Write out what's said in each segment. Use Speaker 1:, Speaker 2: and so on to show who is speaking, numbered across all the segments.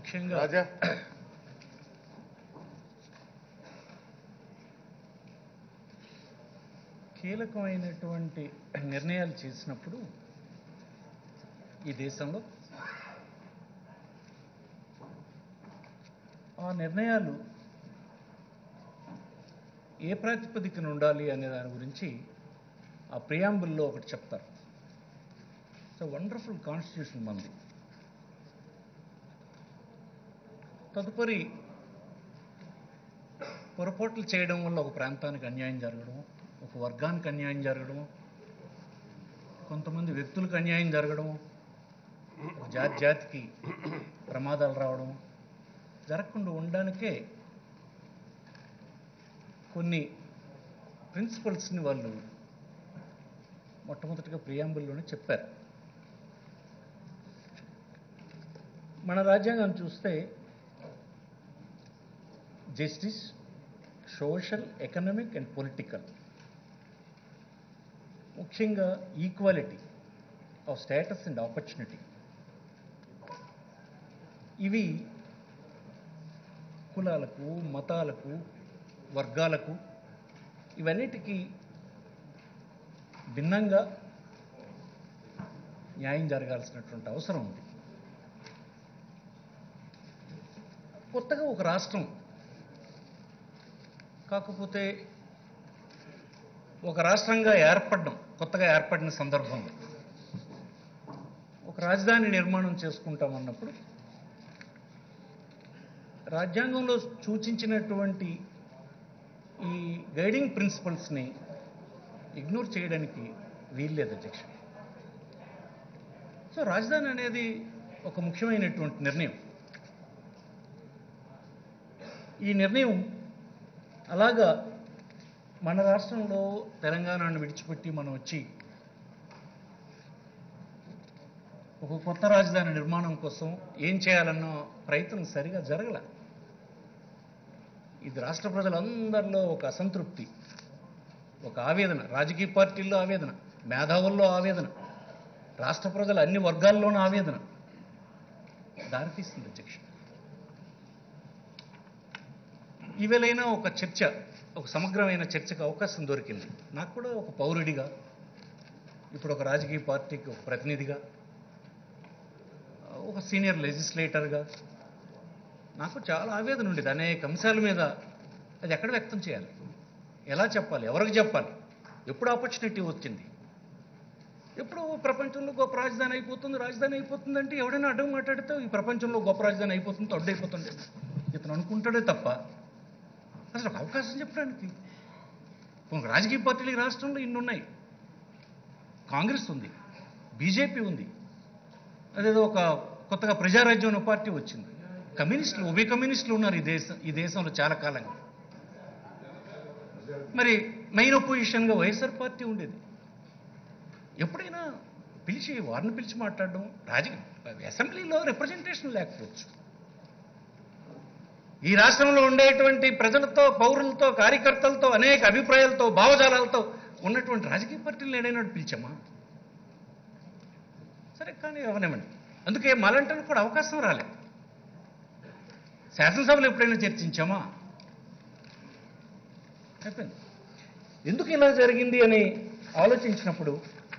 Speaker 1: ముఖ్యంగా
Speaker 2: రాజా
Speaker 1: కీలకమైనటువంటి నిర్ణయాలు చేసినప్పుడు ఈ దేశంలో ఆ నిర్ణయాలు ఏ ప్రాతిపదికన ఉండాలి అనే దాని గురించి ఆ ప్రియాంబుల్లో ఒకటి చెప్తారు సో వండర్ఫుల్ కాన్స్టిట్యూషన్ మంది తదుపరి పొరపాట్లు చేయడం వల్ల ఒక ప్రాంతానికి అన్యాయం జరగడం ఒక వర్గానికి అన్యాయం జరగడం కొంతమంది వ్యక్తులకు అన్యాయం జరగడం ఒక జాతి జాతికి ప్రమాదాలు రావడం జరగకుండా ఉండడానికే కొన్ని ప్రిన్సిపల్స్ని వాళ్ళు మొట్టమొదటిగా ప్రియాంబుల్లోనే చెప్పారు మన రాజ్యాంగం చూస్తే justice social economic and political ముఖ్యంగా equality of status and opportunity ఇవి కులాలకు మతాలకు వర్గాలకు ఇవన్నిటికీ భిన్నంగా న్యాయం జరగాల్సినటువంటి అవసరం ఉంది కొత్తగా ఒక రాష్ట్రం కాకపోతే ఒక రాష్ట్రంగా ఏర్పడడం కొత్తగా ఏర్పడిన సందర్భంలో ఒక రాజధాని నిర్మాణం చేసుకుంటామన్నప్పుడు రాజ్యాంగంలో సూచించినటువంటి ఈ గైడింగ్ ప్రిన్సిపల్స్ని ఇగ్నోర్ చేయడానికి వీల్లేదు అధ్యక్ష సో రాజధాని అనేది ఒక ముఖ్యమైనటువంటి నిర్ణయం ఈ నిర్ణయం అలాగా మన రాష్ట్రంలో తెలంగాణను విడిచిపెట్టి మనం వచ్చి ఒక కొత్త రాజధాని నిర్మాణం కోసం ఏం చేయాలన్న ప్రయత్నం సరిగా జరగల ఇది రాష్ట్ర ప్రజలందరిలో ఒక అసంతృప్తి ఒక ఆవేదన రాజకీయ పార్టీల్లో ఆవేదన మేధావుల్లో ఆవేదన రాష్ట్ర ప్రజల అన్ని వర్గాల్లోనూ ఆవేదన దారితీస్తుంది అధ్యక్ష ఈవేళైనా ఒక చర్చ ఒక సమగ్రమైన చర్చకు అవకాశం దొరికింది నాకు కూడా ఒక పౌరుడిగా ఇప్పుడు ఒక రాజకీయ పార్టీకి ఒక ప్రతినిధిగా ఒక సీనియర్ లెజిస్లేటర్గా నాకు చాలా ఆవేదన ఉండేది అనేక అంశాల మీద అది ఎక్కడ వ్యక్తం చేయాలి ఎలా చెప్పాలి ఎవరికి చెప్పాలి ఎప్పుడు ఆపర్చునిటీ వచ్చింది ఎప్పుడు ప్రపంచంలో గొప్ప రాజధాని అయిపోతుంది రాజధాని అయిపోతుంది అంటే ఎవడైనా అడ్డం మాట్లాడితే ఈ ప్రపంచంలో గొప్ప రాజధాని అయిపోతుంది అడ్డైపోతుంది ఇతను అనుకుంటాడే తప్ప అసలు ఒక అవకాశం చెప్పడానికి ఒక రాజకీయ పార్టీలు ఈ రాష్ట్రంలో ఇన్ని ఉన్నాయి కాంగ్రెస్ ఉంది బీజేపీ ఉంది అదేదో ఒక కొత్తగా ప్రజారాజ్యం అనే పార్టీ వచ్చింది కమ్యూనిస్టులు ఉభయ కమ్యూనిస్టులు ఉన్నారు ఈ దేశం ఈ దేశంలో చాలా కాలంగా మరి మెయిన్ ఒపోజిషన్గా వైఎస్ఆర్ పార్టీ ఉండేది ఎప్పుడైనా పిలిచి వారిని పిలిచి మాట్లాడడం రాజకీయ అసెంబ్లీలో రిప్రజెంటేషన్ లేకపోవచ్చు ఈ రాష్ట్రంలో ఉండేటువంటి ప్రజలతో పౌరులతో కార్యకర్తలతో అనేక అభిప్రాయాలతో భావజాలాలతో ఉన్నటువంటి రాజకీయ పార్టీలు ఏదైనా పిలిచామా సరే కానీ ఎవరినివ్వండి అందుకే మలంటను కూడా అవకాశం రాలేదు శాసనసభలో ఎప్పుడైనా చర్చించామా అయిపోయింది ఎందుకు ఇలా జరిగింది అని ఆలోచించినప్పుడు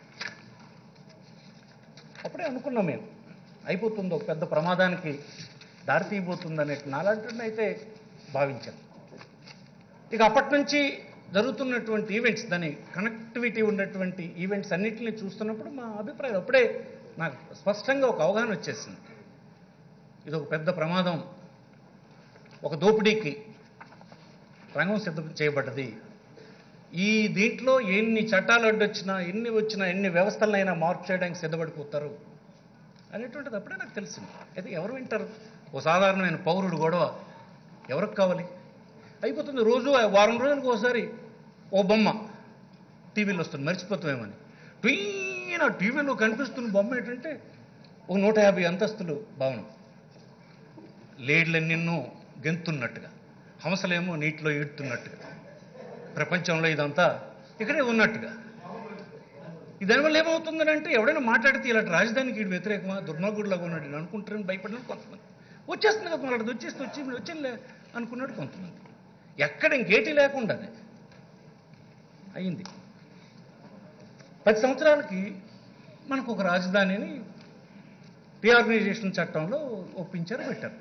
Speaker 1: అప్పుడే అనుకున్నాం మేము అయిపోతుంది ఒక పెద్ద ప్రమాదానికి దారి తీయబోతుంది అనే నాలాంటి అయితే భావించాను ఇక అప్పటి నుంచి జరుగుతున్నటువంటి ఈవెంట్స్ దాని కనెక్టివిటీ ఉన్నటువంటి ఈవెంట్స్ అన్నింటినీ చూస్తున్నప్పుడు మా అభిప్రాయం అప్పుడే నాకు స్పష్టంగా ఒక అవగాహన వచ్చేసింది ఇది ఒక పెద్ద ప్రమాదం ఒక దోపిడీకి రంగం సిద్ధం చేయబడ్డది ఈ దీంట్లో ఎన్ని చట్టాలు అడ్డొచ్చినా ఎన్ని వచ్చినా ఎన్ని వ్యవస్థలనైనా మార్పు చేయడానికి సిద్ధపడిపోతారు అనేటువంటిది అప్పుడే నాకు తెలిసింది అయితే ఎవరు వింటారు ఓ సాధారణమైన పౌరుడు గొడవ ఎవరికి కావాలి అయిపోతుంది రోజు వారం రోజులకు ఒకసారి ఓ బొమ్మ టీవీలో వస్తుంది మర్చిపోతామేమని ట్వీన టీవీలో కనిపిస్తున్న బొమ్మ ఏంటంటే ఓ నూట యాభై అంతస్తులు భవనం లేడ్లెన్నెన్నో గెంతున్నట్టుగా హంసలేమో నీటిలో ఈడుతున్నట్టుగా ప్రపంచంలో ఇదంతా ఇక్కడే ఉన్నట్టుగా ఈ దానివల్ల ఏమవుతుందని అంటే ఎవడైనా మాట్లాడితే ఇలాంటి రాజధానికి వీడు వ్యతిరేకమా దుర్మార్గుడిలాగా ఉన్నాడు అని అనుకుంటారని భయపడిన కొంతమంది వచ్చేస్తుంది కదా మళ్ళీ వచ్చేస్తే వచ్చి వచ్చిందిలే అనుకున్నాడు కొంతమంది ఎక్కడ ఇంకేటీ లేకుండానే అయింది పది సంవత్సరాలకి మనకు ఒక రాజధానిని రీఆర్గనైజేషన్ చట్టంలో ఒప్పించారు పెట్టారు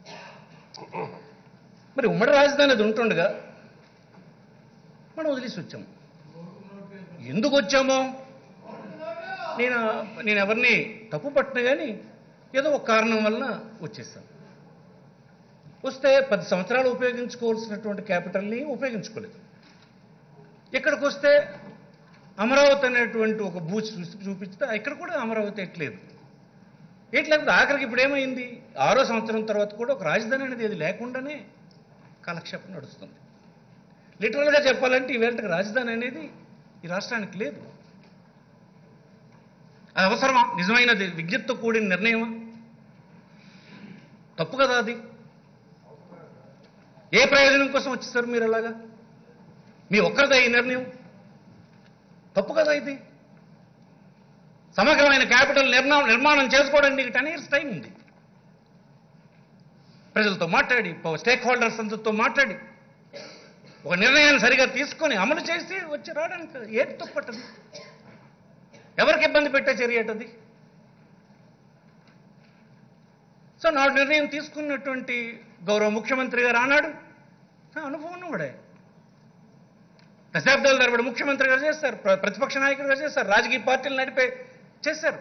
Speaker 1: మరి ఉమ్మడి రాజధాని అది ఉంటుండగా మనం వదిలేసి వచ్చాము ఎందుకు వచ్చామో నేను నేను ఎవరిని తప్పు పట్టిన కానీ ఏదో ఒక కారణం వలన వచ్చేసాను వస్తే పది సంవత్సరాలు ఉపయోగించుకోవాల్సినటువంటి క్యాపిటల్ని ఉపయోగించుకోలేదు ఇక్కడికి వస్తే అమరావతి అనేటువంటి ఒక బూ చూసి- చూపిస్తే ఇక్కడ కూడా అమరావతి ఎట్లేదు ఎట్లేకపోతే ఆఖరికి ఇప్పుడు ఏమైంది ఆరో సంవత్సరం తర్వాత కూడా ఒక రాజధాని అనేది ఇది లేకుండానే కాలక్షేపం నడుస్తుంది లిటరల్గా చెప్పాలంటే ఈవేళకి రాజధాని అనేది ఈ రాష్ట్రానికి లేదు అది అవసరమా నిజమైనది విజ్ఞప్తితో కూడిన నిర్ణయమా తప్పు కదా అది ఏ ప్రయోజనం కోసం వచ్చేసారు మీరు అలాగా మీ ఒక్కరిదే ఈ నిర్ణయం తప్పు కదా ఇది సమగ్రమైన క్యాపిటల్ నిర్మాణం నిర్మాణం చేసుకోవడానికి మీకు టెన్ ఇయర్స్ టైం ఉంది ప్రజలతో మాట్లాడి స్టేక్ హోల్డర్స్ అందరితో మాట్లాడి ఒక నిర్ణయాన్ని సరిగా తీసుకొని అమలు చేసి వచ్చి రావడానికి ఏది తప్పట్టది ఎవరికి ఇబ్బంది పెట్టే చర్య ఏంటది సో నాడు నిర్ణయం తీసుకున్నటువంటి గౌరవ ముఖ్యమంత్రి గారు ఆనాడు ఆ, అనుభవం ఉన్నవాడే దశాబ్దాల తరబడి ముఖ్యమంత్రి గారు చేస్తారు ప్ర- ప్రతిపక్ష నాయకుడు గారు చేస్తారు రాజకీయ పార్టీలు నడిపే చేశారు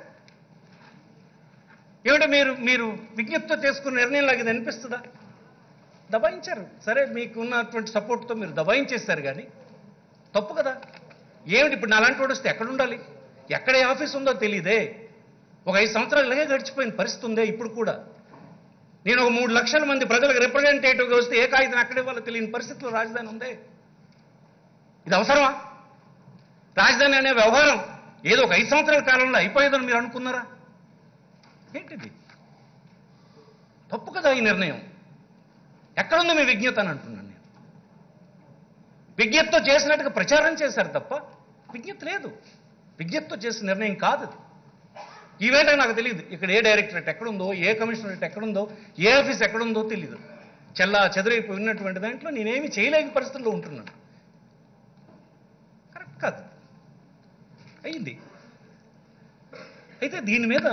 Speaker 1: ఏమిటో మీరు మీరు విజ్ఞప్తితో తీసుకున్న నిర్ణయం లాగా ఇది అనిపిస్తుందా దబాయించారు సరే మీకు ఉన్నటువంటి సపోర్ట్తో మీరు దబాయించేస్తారు కానీ తప్పు కదా ఏమిటి ఇప్పుడు నాలాంటి వాడు వస్తే ఎక్కడ ఉండాలి ఎక్కడ ఏ ఆఫీస్ ఉందో తెలియదే ఒక ఐదు సంవత్సరాలు ఇలాగే గడిచిపోయిన పరిస్థితి ఉందే ఇప్పుడు కూడా నేను ఒక మూడు లక్షల మంది ప్రజలకు రిప్రజెంటేటివ్గా వస్తే ఏ కాగితం అక్కడ ఇవ్వాలో తెలియని పరిస్థితిలో రాజధాని ఉందే ఇది అవసరమా రాజధాని అనే వ్యవహారం ఏదో ఒక ఐదు సంవత్సరాల కాలంలో అయిపోయేదని మీరు అనుకున్నారా ఏంటిది తప్పు కదా ఈ నిర్ణయం ఎక్కడుందో మీ విజ్ఞత అని అంటున్నాను నేను విజ్ఞప్తితో చేసినట్టుగా ప్రచారం చేశారు తప్ప విజ్ఞప్తి లేదు విజ్ఞప్తితో చేసిన నిర్ణయం కాదు అది ఈవేళ నాకు తెలియదు ఇక్కడ ఏ డైరెక్టరేట్ ఎక్కడుందో ఏ కమిషనరేట్ ఎక్కడుందో ఏ ఆఫీస్ ఎక్కడుందో తెలియదు చెల్లా చెదరైపోయి ఉన్నటువంటి దాంట్లో నేనేమి చేయలేని పరిస్థితుల్లో ఉంటున్నాను కరెక్ట్ కాదు అయింది అయితే దీని మీద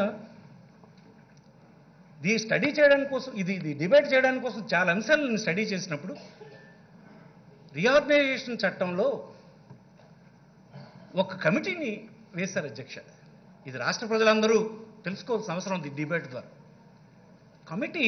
Speaker 1: దీ స్టడీ చేయడానికి కోసం ఇది ఇది డిబేట్ చేయడానికి కోసం చాలా అంశాలను నేను స్టడీ చేసినప్పుడు రీఆర్గనైజేషన్ చట్టంలో ఒక కమిటీని వేశారు అధ్యక్ష ఇది రాష్ట్ర ప్రజలందరూ తెలుసుకోవాల్సిన అవసరం ఉంది ఈ డిబేట్ ద్వారా కమిటీ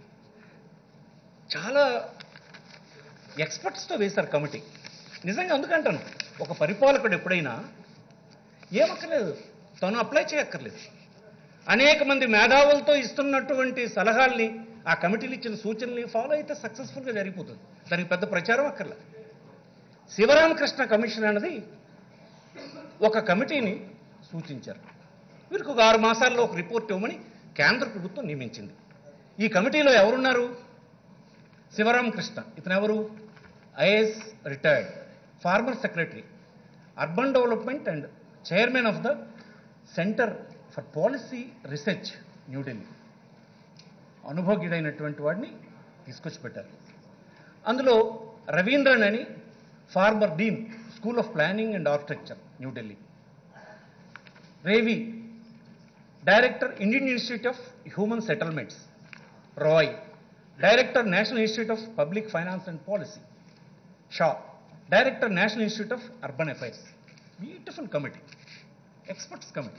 Speaker 1: చాలా ఎక్స్పర్ట్స్తో వేశారు కమిటీ నిజంగా అందుకంటాను ఒక పరిపాలకుడు ఎప్పుడైనా ఏమక్కర్లేదు తను అప్లై చేయక్కర్లేదు అనేక మంది మేధావులతో ఇస్తున్నటువంటి సలహాల్ని ఆ కమిటీలు ఇచ్చిన సూచనల్ని ఫాలో అయితే సక్సెస్ఫుల్గా జరిగిపోతుంది దానికి పెద్ద ప్రచారం అక్కర్లే శివరామకృష్ణ కమిషన్ అన్నది ఒక కమిటీని సూచించారు వీరికి ఒక ఆరు మాసాల్లో ఒక రిపోర్ట్ ఇవ్వమని కేంద్ర ప్రభుత్వం నియమించింది ఈ కమిటీలో ఎవరున్నారు శివరామకృష్ణ ఇతను ఎవరు IAS retired former secretary urban development and chairman of the centre for policy research New Delhi అనుభవజ్ఞుడైనటువంటి వాడిని తీసుకొచ్చి పెట్టారు అందులో రవీంద్రన్ అని former dean school of planning and architecture New Delhi Revi director Indian institute of human settlements Roy director national institute of public finance and policy Shah director national institute of urban affairs beautiful committee experts committee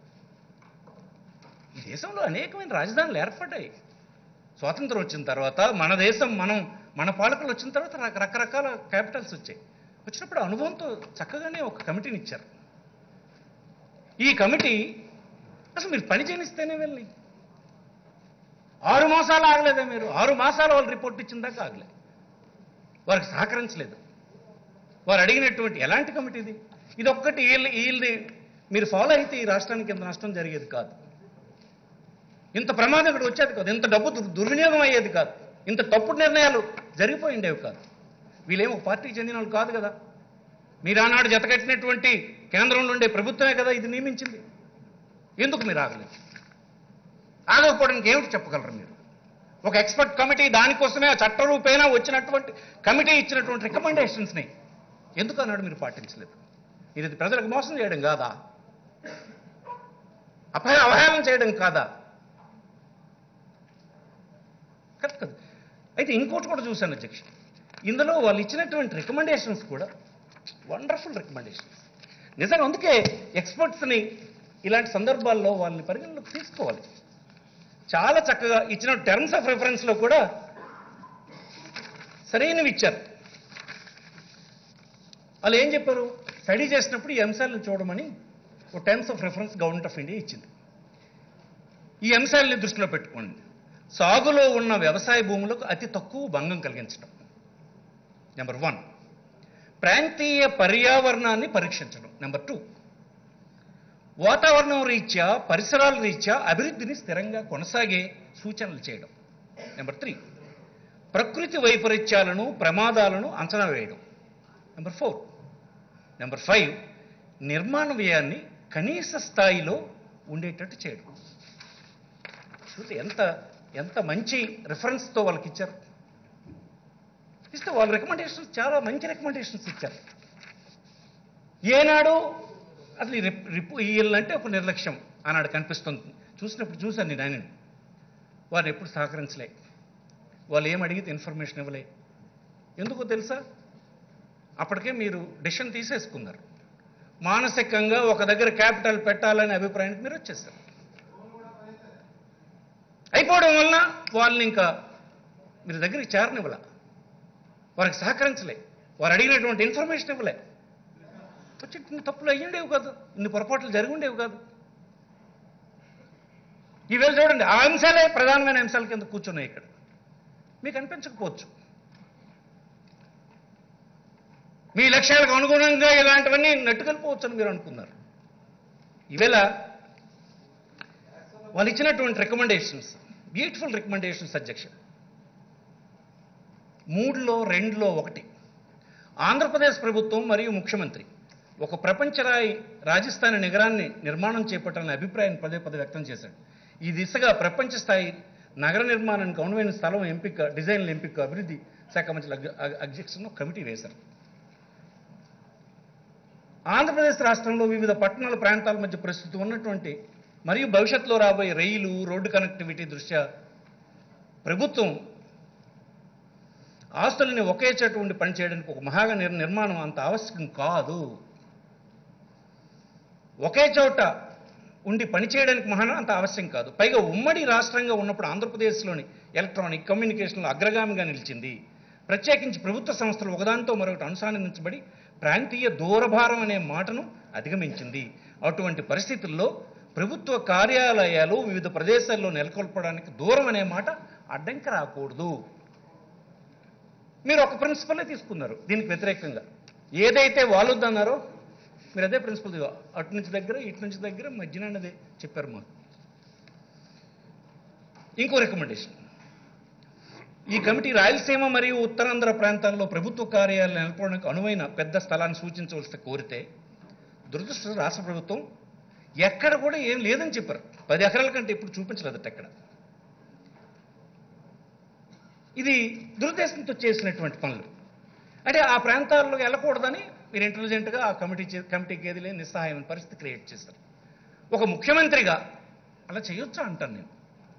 Speaker 1: ఈ దేశంలో అనేకమైన రాజధానులు ఏర్పడ్డాయి స్వాతంత్రం వచ్చిన తర్వాత మన దేశం మనం మన పాలకులు వచ్చిన తర్వాత రక- రకరకాల క్యాపిటల్స్ వచ్చాయి వచ్చినప్పుడు అనుభవంతో చక్కగానే ఒక కమిటీని ఇచ్చారు ఈ కమిటీ అసలు మీరు పని చేయనిస్తేనే వెళ్ళి ఆరు మాసాలు ఆగలేదా మీరు ఆరు మాసాలు వాళ్ళు రిపోర్ట్ ఇచ్చిన దాకా ఆగలేదు వారికి సహకరించలేదు వారు అడిగినటువంటి ఎలాంటి కమిటీ ఇది ఇది ఒక్కటి వీళ్ళ వీళ్ళది మీరు ఫాలో అయితే ఈ రాష్ట్రానికి ఇంత నష్టం జరిగేది కాదు ఇంత ప్రమాదం ఇక్కడ వచ్చేది కాదు ఇంత డబ్బు దుర్- దుర్వినియోగం అయ్యేది కాదు ఇంత తప్పుడు నిర్ణయాలు జరిగిపోయి ఉండేవి కాదు వీళ్ళేం ఒక పార్టీకి చెందిన వాళ్ళు కాదు కదా మీరు ఆనాడు జతకట్టినటువంటి కేంద్రంలో ఉండే ప్రభుత్వమే కదా ఇది నియమించింది ఎందుకు మీరు ఆగలేదు ఆగకపోవడానికి ఏమిటి చెప్పగలరు మీరు ఒక ఎక్స్పర్ట్ కమిటీ దానికోసమే ఆ చట్ట రూపేణా వచ్చినటువంటి కమిటీ ఇచ్చినటువంటి రికమెండేషన్స్ని ఎందుకు అన్నాడు మీరు పాటించలేదు ఇది ప్రజలకు మోసం చేయడం కాదా అపహ అవహేళన చేయడం కాదా కరెక్ట్ కదా అయితే ఇంకోటి కూడా చూశాను అధ్యక్ష ఇందులో వాళ్ళు ఇచ్చినటువంటి రికమెండేషన్స్ కూడా వండర్ఫుల్ రికమెండేషన్స్ నిజంగా అందుకే ఎక్స్పర్ట్స్ని ఇలాంటి సందర్భాల్లో వాళ్ళని పరిగణలోకి తీసుకోవాలి చాలా చక్కగా ఇచ్చిన టర్మ్స్ ఆఫ్ రెఫరెన్స్లో కూడా సరైనవి ఇచ్చారు వాళ్ళు ఏం చెప్పారు స్టడీ చేసినప్పుడు ఈ అంశాలను చూడమని ఒక terms of reference government of India ఇచ్చింది ఈ అంశాలని దృష్టిలో పెట్టుకోండి సాగులో ఉన్న వ్యవసాయ భూములకు అతి తక్కువ భంగం కలిగించడం నెంబర్ వన్ ప్రాంతీయ పర్యావరణాన్ని పరీక్షించడం నెంబర్ టూ వాతావరణం రీత్యా పరిసరాల రీత్యా అభివృద్ధిని స్థిరంగా కొనసాగే సూచనలు చేయడం నెంబర్ త్రీ ప్రకృతి వైపరీత్యాలను ప్రమాదాలను అంచనా వేయడం నెంబర్ ఫోర్ నెంబర్ ఫైవ్ నిర్మాణ వ్యయాన్ని కనీస స్థాయిలో ఉండేటట్టు చేయడం చూస్తే ఎంత ఎంత మంచి రిఫరెన్స్తో వాళ్ళకి ఇచ్చారు ఇస్తే వాళ్ళ రికమెండేషన్స్ చాలా మంచి రికమెండేషన్స్ ఇచ్చారు ఏనాడు అసలు ఈ రిప్ రిపు వీళ్ళంటే ఒక నిర్లక్ష్యం ఆనాడు కనిపిస్తుంది చూసినప్పుడు చూశాను నేను ఆయన వారిని ఎప్పుడు సహకరించలే వాళ్ళు ఏం అడిగితే ఇన్ఫర్మేషన్ ఇవ్వలే ఎందుకో తెలుసా అప్పటికే మీరు డిసిషన్ తీసేసుకున్నారు మానసికంగా ఒక దగ్గర క్యాపిటల్ పెట్టాలనే అభిప్రాయానికి మీరు వచ్చేసారు అయిపోవడం వలన వాళ్ళని ఇంకా మీరు దగ్గరికి చేరనివ్వలే వారికి సహకరించలే వారు అడిగినటువంటి ఇన్ఫర్మేషన్ ఇవ్వలే వచ్చి ఇన్ని తప్పులు అయ్యుండేవి కాదు ఇన్ని పొరపాట్లు జరిగి ఉండేవి కాదు ఈవేళ చూడండి ఆ అంశాలే ప్రధానమైన అంశాల కింద కూర్చున్నాయి ఇక్కడ మీకు అనిపించకపోవచ్చు మీ లక్ష్యాలకు అనుగుణంగా ఇలాంటివన్నీ నెట్టుకెళ్ళిపోవచ్చు అని మీరు అనుకున్నారు ఈవేళ వాళ్ళు ఇచ్చినటువంటి రికమెండేషన్స్ బ్యూటిఫుల్ రికమెండేషన్స్ అధ్యక్ష మూడులో రెండులో ఒకటి ఆంధ్రప్రదేశ్ ప్రభుత్వం మరియు ముఖ్యమంత్రి ఒక ప్రపంచరాయి రాజస్థాన్ నగరాన్ని నిర్మాణం చేపట్టాలనే అభిప్రాయాన్ని పదే పదే వ్యక్తం చేశాడు ఈ దిశగా ప్రపంచ స్థాయి నగర నిర్మాణానికి అనువైన స్థలం ఎంపిక డిజైన్ల ఎంపిక అభివృద్ధి శాఖ మంత్రుల అధ్యక్షులను కమిటీ వేశారు ఆంధ్రప్రదేశ్ రాష్ట్రంలో వివిధ పట్టణాల ప్రాంతాల మధ్య ప్రస్తుతం ఉన్నటువంటి మరియు భవిష్యత్తులో రాబోయే రైలు రోడ్డు కనెక్టివిటీ దృష్ట్యా ప్రభుత్వం ఆస్తులని ఒకే చోట ఉండి పనిచేయడానికి ఒక మహాగా నిర్ నిర్మాణం అంత ఆవశ్యకం కాదు ఒకే చోట ఉండి పనిచేయడానికి మహా అంత అవశ్యం కాదు పైగా ఉమ్మడి రాష్ట్రంగా ఉన్నప్పుడు ఆంధ్రప్రదేశ్లోని ఎలక్ట్రానిక్ కమ్యూనికేషన్లో అగ్రగామిగా నిలిచింది ప్రత్యేకించి ప్రభుత్వ సంస్థలు ఒకదానితో మరొకటి అనుసంధానించబడి ప్రాంతీయ దూరభారం అనే మాటను అధిగమించింది అటువంటి పరిస్థితుల్లో ప్రభుత్వ కార్యాలయాలు వివిధ ప్రదేశాల్లో నెలకొల్పడానికి దూరం అనే మాట అడ్డంకి రాకూడదు మీరు ఒక ప్రిన్సిపలే తీసుకున్నారు దీనికి వ్యతిరేకంగా ఏదైతే వాళ్ళు అన్నారో మీరు అదే ప్రిన్సిపల్ అటు నుంచి దగ్గర ఇటు నుంచి దగ్గర మధ్యన అన్నదే చెప్పారు మాకు ఇంకో రికమెండేషన్ ఈ కమిటీ రాయలసీమ మరియు ఉత్తరాంధ్ర ప్రాంతాల్లో ప్రభుత్వ కార్యాలయాలు నెలకొనడానికి అనువైన పెద్ద స్థలాన్ని సూచించవలసి కోరితే దురదృష్ట రాష్ట్ర ప్రభుత్వం ఎక్కడ కూడా ఏం లేదని చెప్పారు పది ఎకరాల కంటే ఇప్పుడు చూపించలేదట ఎక్కడ ఇది దురుద్దేశంతో చేసినటువంటి పనులు అంటే ఆ ప్రాంతాల్లో వెళ్ళకూడదని మీరు ఇంటెలిజెంట్గా ఆ కమిటీ చే- కమిటీకి ఏది లేని నిస్సహాయమైన పరిస్థితి క్రియేట్ చేశారు ఒక ముఖ్యమంత్రిగా అలా చేయొచ్చా అంటాను నేను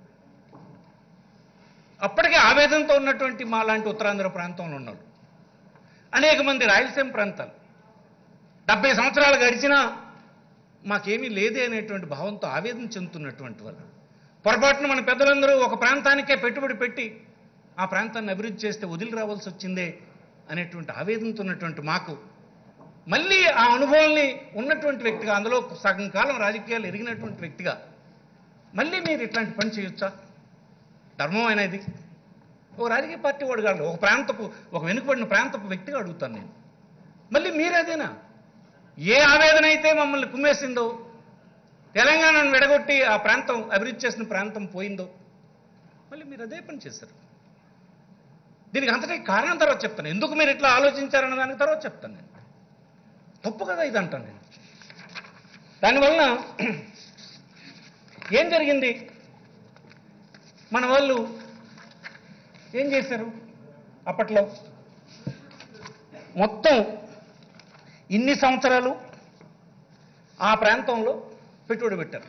Speaker 1: అప్పటికే ఆవేదనతో ఉన్నటువంటి మా లాంటి ఉత్తరాంధ్ర ప్రాంతంలో ఉన్నారు అనేక మంది రాయలసీమ ప్రాంతాలు డెబ్బై సంవత్సరాలు గడిచినా మాకేమీ లేదే అనేటువంటి భావంతో ఆవేదన చెందుతున్నటువంటి వాళ్ళు పొరపాటున మన పెద్దలందరూ ఒక ప్రాంతానికే పెట్టుబడి పెట్టి ఆ ప్రాంతాన్ని అభివృద్ధి చేస్తే వదిలి రావాల్సి వచ్చిందే అనేటువంటి ఆవేదనతో ఉన్నటువంటి మాకు మళ్ళీ ఆ అనుభవాల్ని ఉన్నటువంటి వ్యక్తిగా అందులో సగం కాలం రాజకీయాలు ఎరిగినటువంటి వ్యక్తిగా మళ్ళీ మీరు ఇట్లాంటి పని చేయొచ్చా ధర్మం అనేది ఒక రాజకీయ పార్టీ వాడు కాదు ఒక ప్రాంతపు ఒక వెనుకబడిన ప్రాంతపు వ్యక్తిగా అడుగుతాను నేను మళ్ళీ మీరేదేనా ఏ ఆవేదన అయితే మమ్మల్ని కుమ్మేసిందో తెలంగాణను విడగొట్టి ఆ ప్రాంతం అభివృద్ధి చేసిన ప్రాంతం పోయిందో మళ్ళీ మీరు అదే పని చేశారు దీనికి అంతటి కారణం తర్వాత చెప్తాను ఎందుకు మీరు ఇట్లా ఆలోచించారన్న దానికి తర్వాత చెప్తాను నేను తప్పు కదా ఇది అంటాను నేను దానివలన ఏం జరిగింది మన వాళ్ళు ఏం చేశారు అప్పట్లో మొత్తం ఇన్ని సంవత్సరాలు ఆ ప్రాంతంలో పెట్టుబడి పెట్టారు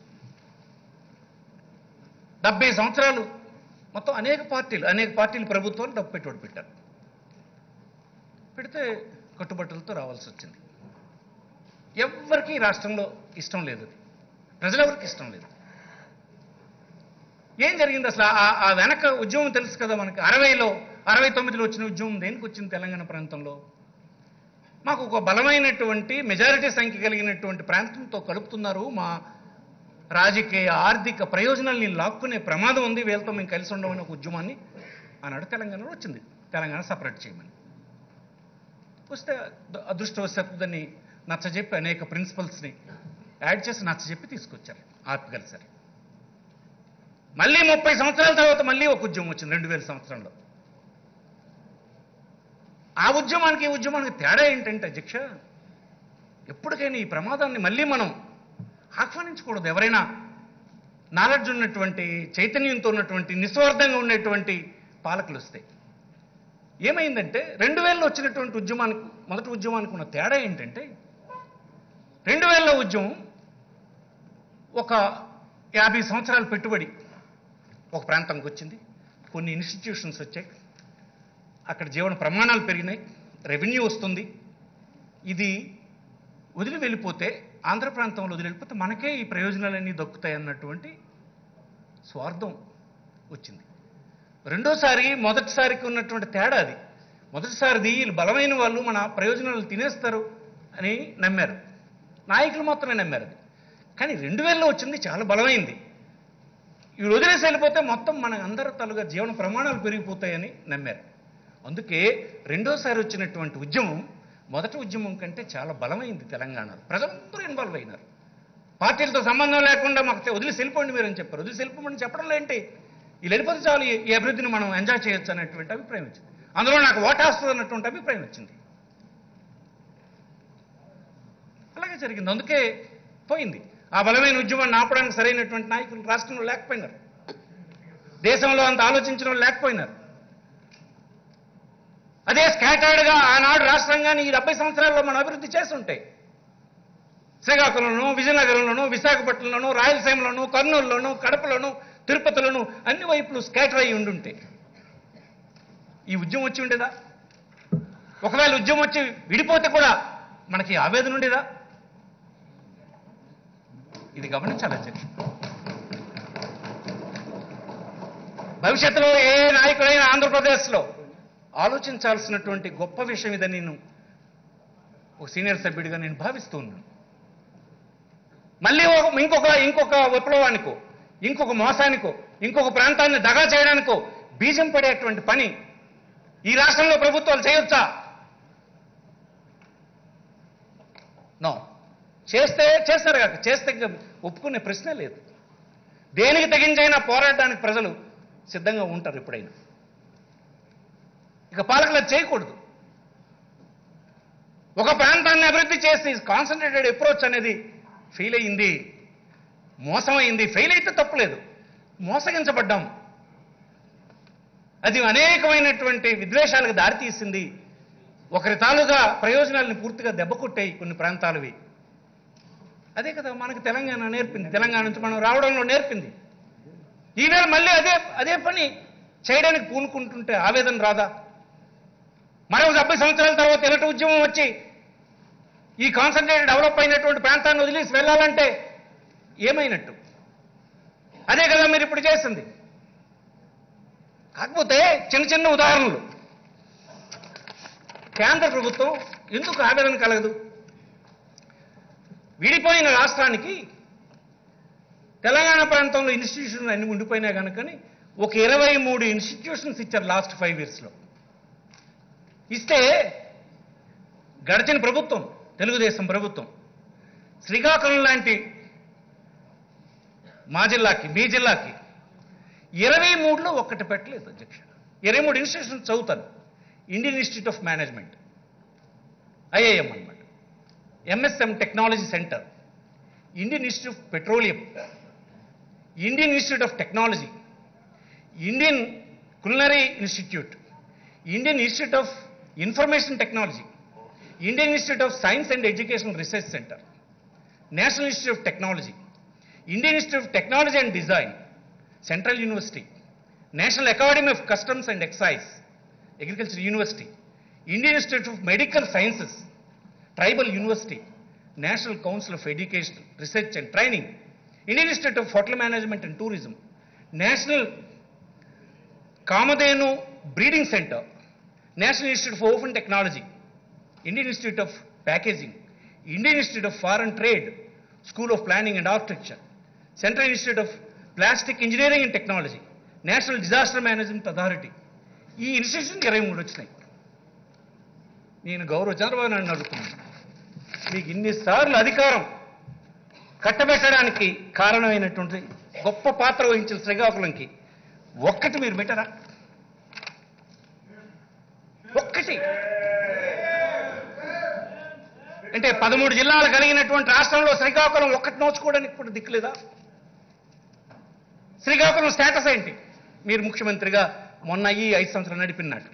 Speaker 1: డెబ్బై సంవత్సరాలు మొత్తం అనేక పార్టీలు అనేక పార్టీలు ప్రభుత్వాలు డబ్బు పెట్టుబడి పెట్టారు పెడితే కట్టుబట్టలతో రావాల్సి వచ్చింది ఎవ్వరికీ ఈ రాష్ట్రంలో ఇష్టం లేదు అది. ప్రజలెవరికి ఇష్టం లేదు ఏం జరిగింది అసలు ఆ- ఆ వెనక ఉద్యమం తెలుసు కదా మనకి అరవైలో అరవై తొమ్మిదిలో వచ్చిన ఉద్యమం దేనికి వచ్చింది తెలంగాణ ప్రాంతంలో మాకు ఒక బలమైనటువంటి మెజారిటీ సంఖ్య కలిగినటువంటి ప్రాంతంతో కలుపుతున్నారు మా రాజకీయ ఆర్థిక ప్రయోజనాల్ని లాక్కునే ప్రమాదం ఉంది వీళ్ళతో మేము కలిసి ఉండమని ఒక ఉద్యమాన్ని ఆనాడు తెలంగాణలో వచ్చింది తెలంగాణ సపరేట్ చేయమని వస్తే అద- అదృష్టవశాత్తు దాన్ని నచ్చజెప్పి అనేక ప్రిన్సిపల్స్ని యాడ్ చేసి నచ్చజెప్పి తీసుకొచ్చారు ఆపగలిసారు మళ్ళీ ముప్పై సంవత్సరాల తర్వాత మళ్ళీ ఒక ఉద్యమం వచ్చింది రెండు వేల సంవత్సరంలో ఆ ఉద్యమానికి ఈ ఉద్యమానికి తేడా ఏంటంటే అధ్యక్ష ఎప్పటికైనా ఈ ప్రమాదాన్ని మళ్ళీ మనం ఆహ్వానించకూడదు ఎవరైనా నాలెడ్జ్ ఉన్నటువంటి చైతన్యంతో ఉన్నటువంటి నిస్వార్థంగా ఉండేటువంటి పాలకులు వస్తే ఏమైందంటే రెండు వేలలో వచ్చినటువంటి ఉద్యమానికి మొదటి ఉద్యమానికి ఉన్న తేడా ఏంటంటే రెండు వేలలో ఉద్యమం ఒక యాభై సంవత్సరాల పెట్టుబడి ఒక ప్రాంతానికి వచ్చింది కొన్ని ఇన్స్టిట్యూషన్స్ వచ్చాయి అక్కడ జీవన ప్రమాణాలు పెరిగినాయి రెవెన్యూ వస్తుంది ఇది వదిలి వెళ్ళిపోతే ఆంధ్ర ప్రాంతంలో వదిలి వెళ్ళిపోతే మనకే ఈ ప్రయోజనాలన్నీ దక్కుతాయి అన్నటువంటి స్వార్థం వచ్చింది రెండోసారి మొదటిసారికి ఉన్నటువంటి తేడా అది మొదటిసారిది వీళ్ళు బలమైన వాళ్ళు మన ప్రయోజనాలు తినేస్తారు అని నమ్మారు నాయకులు మాత్రమే నమ్మారు అది కానీ రెండు వేలలో వచ్చింది చాలా బలమైంది ఇవి వదిలేసి వెళ్ళిపోతే మొత్తం మన అందరి తలుగా జీవన ప్రమాణాలు పెరిగిపోతాయని నమ్మారు అందుకే రెండోసారి వచ్చినటువంటి ఉద్యమం మొదటి ఉద్యమం కంటే చాలా బలమైంది తెలంగాణలో ప్రజలందరూ ఇన్వాల్వ్ అయినారు పార్టీలతో సంబంధం లేకుండా మాకు తె- వదిలేసి వెళ్ళిపోండి మీరు అని చెప్పారు వదిలేసి వెళ్ళిపోమని చెప్పడం ఏంటి వీళ్ళు వెళ్ళిపోతే చాలు ఈ- ఈ అభివృద్ధిని మనం ఎంజాయ్ చేయొచ్చు అనేటువంటి అభిప్రాయం వచ్చింది అందులో నాకు ఓట్ వస్తుంది అన్నటువంటి అభిప్రాయం వచ్చింది అలాగే జరిగింది అందుకే పోయింది ఆ బలమైన ఉద్యమాన్ని ఆపడానికి సరైనటువంటి నాయకులు రాష్ట్రంలో లేకపోయినారు దేశంలో అంత ఆలోచించిన వాళ్ళు లేకపోయినారు అదే స్కాటర్డ్గా ఆనాడు రాష్ట్రంగాని ఈ డెబ్బై సంవత్సరాల్లో మనం అభివృద్ధి చేస్తుంటే శ్రీకాకుళంలోనూ విజయనగరంలోనూ విశాఖపట్నంలోనూ రాయలసీమలోనూ కర్నూలులోనూ కడపలోనూ తిరుపతిలోనూ అన్ని వైపులు స్కాటర్ అయి ఉండుంటే ఈ ఉద్యమం వచ్చి ఉండేదా ఒకవేళ ఉద్యమం వచ్చి విడిపోతే కూడా మనకి ఆవేదన ఉండేదా ఇది గమనించాలి అధ్యక్ష భవిష్యత్తులో ఏ నాయకుడైనా ఆంధ్రప్రదేశ్లో ఆలోచించాల్సినటువంటి గొప్ప విషయం ఇదని నేను ఒక సీనియర్ సభ్యుడిగా నేను భావిస్తూ ఉన్నాను మళ్ళీ ఒక ఇంకొక ఇంకొక విప్లవానికో ఇంకొక మోసానికో ఇంకొక ప్రాంతాన్ని దగా చేయడానికో బీజం పడేటువంటి పని ఈ రాష్ట్రంలో ప్రభుత్వాలు చేయొచ్చా నో చేస్తే చేస్తారు కాక చేస్తే ఇంకా ఒప్పుకునే ప్రశ్న లేదు దేనికి తెగించైనా పోరాడడానికి ప్రజలు సిద్ధంగా ఉంటారు ఎప్పుడైనా ఇక పాలకులు అది చేయకూడదు ఒక ప్రాంతాన్ని అభివృద్ధి చేసి కాన్సన్ట్రేటెడ్ అప్రోచ్ అనేది ఫెయిల్ అయ్యింది మోసమైంది ఫెయిల్ అయితే తప్పులేదు మోసగించబడ్డాం అది అనేకమైనటువంటి విద్వేషాలకు దారితీసింది ఒకరి తాలూగా ప్రయోజనాలను పూర్తిగా దెబ్బకొట్టాయి కొన్ని ప్రాంతాలవి అదే కదా మనకు తెలంగాణ నేర్పింది తెలంగాణ నుంచి మనం రావడంలో నేర్పింది ఈవేళ మళ్ళీ అదే అదే పని చేయడానికి పూనుకుంటుంటే ఆవేదన రాదా మరో డెబ్బై సంవత్సరాల తర్వాత ఎలాంటి ఉద్యమం వచ్చి ఈ కాన్సన్ట్రేటెడ్ డెవలప్ అయినటువంటి ప్రాంతాన్ని వదిలేసి వెళ్ళాలంటే ఏమైనట్టు అదే కదా మీరు ఇప్పుడు చేసింది కాకపోతే చిన్న చిన్న ఉదాహరణలు కేంద్ర ప్రభుత్వం ఎందుకు ఆవేదన కలగదు విడిపోయిన రాష్ట్రానికి తెలంగాణ ప్రాంతంలో ఇన్స్టిట్యూషన్లు అన్ని ఉండిపోయినా కనుకని ఒక ఇరవై మూడు ఇన్స్టిట్యూషన్స్ ఇచ్చారు లాస్ట్ ఫైవ్ ఇయర్స్లో ఇస్తే గడిచిన ప్రభుత్వం తెలుగుదేశం ప్రభుత్వం శ్రీకాకుళం లాంటి మా జిల్లాకి మీ జిల్లాకి ఇరవై మూడులో ఒక్కటి పెట్టలేదు అధ్యక్ష ఇరవై మూడు ఇన్స్టిట్యూషన్స్ చదువుతాను Indian institute of management IIM అన్నమాట MSM technology centre Indian institute of petroleum Indian institute of technology Indian culinary institute Indian institute of information technology Indian institute of science and education research centre national institute of technology Indian institute of technology and design central university national academy of customs and excise agriculture university Indian institute of medical sciences tribal university national council of education research and training Indian institute of hotel management and tourism national Kamadhenu breeding centre national institute of open technology Indian institute of packaging Indian institute of foreign trade school of planning and architecture central institute of plastic engineering and technology national disaster management authority ఈ institution ఇరవై మూడు వచ్చినాయి నేను గౌరవ చంద్రబాబు నాయుడు అడుగుతున్నాను మీకు ఇన్నిసార్లు అధికారం కట్టబెట్టడానికి కారణమైనటువంటి గొప్ప పాత్ర వహించిన శ్రీకాకుళంకి ఒక్కటి మీరు పెట్టరా ఒక్కటి అంటే పదమూడు జిల్లాలు కలిగినటువంటి రాష్ట్రంలో శ్రీకాకుళం ఒక్కటి నోచుకోవడానికి కూడా దిక్కులేదా శ్రీకాకుళం స్టేటస్ ఏంటి మీరు ముఖ్యమంత్రిగా మొన్న ఈ ఐదు సంవత్సరాలు నడిపినాడు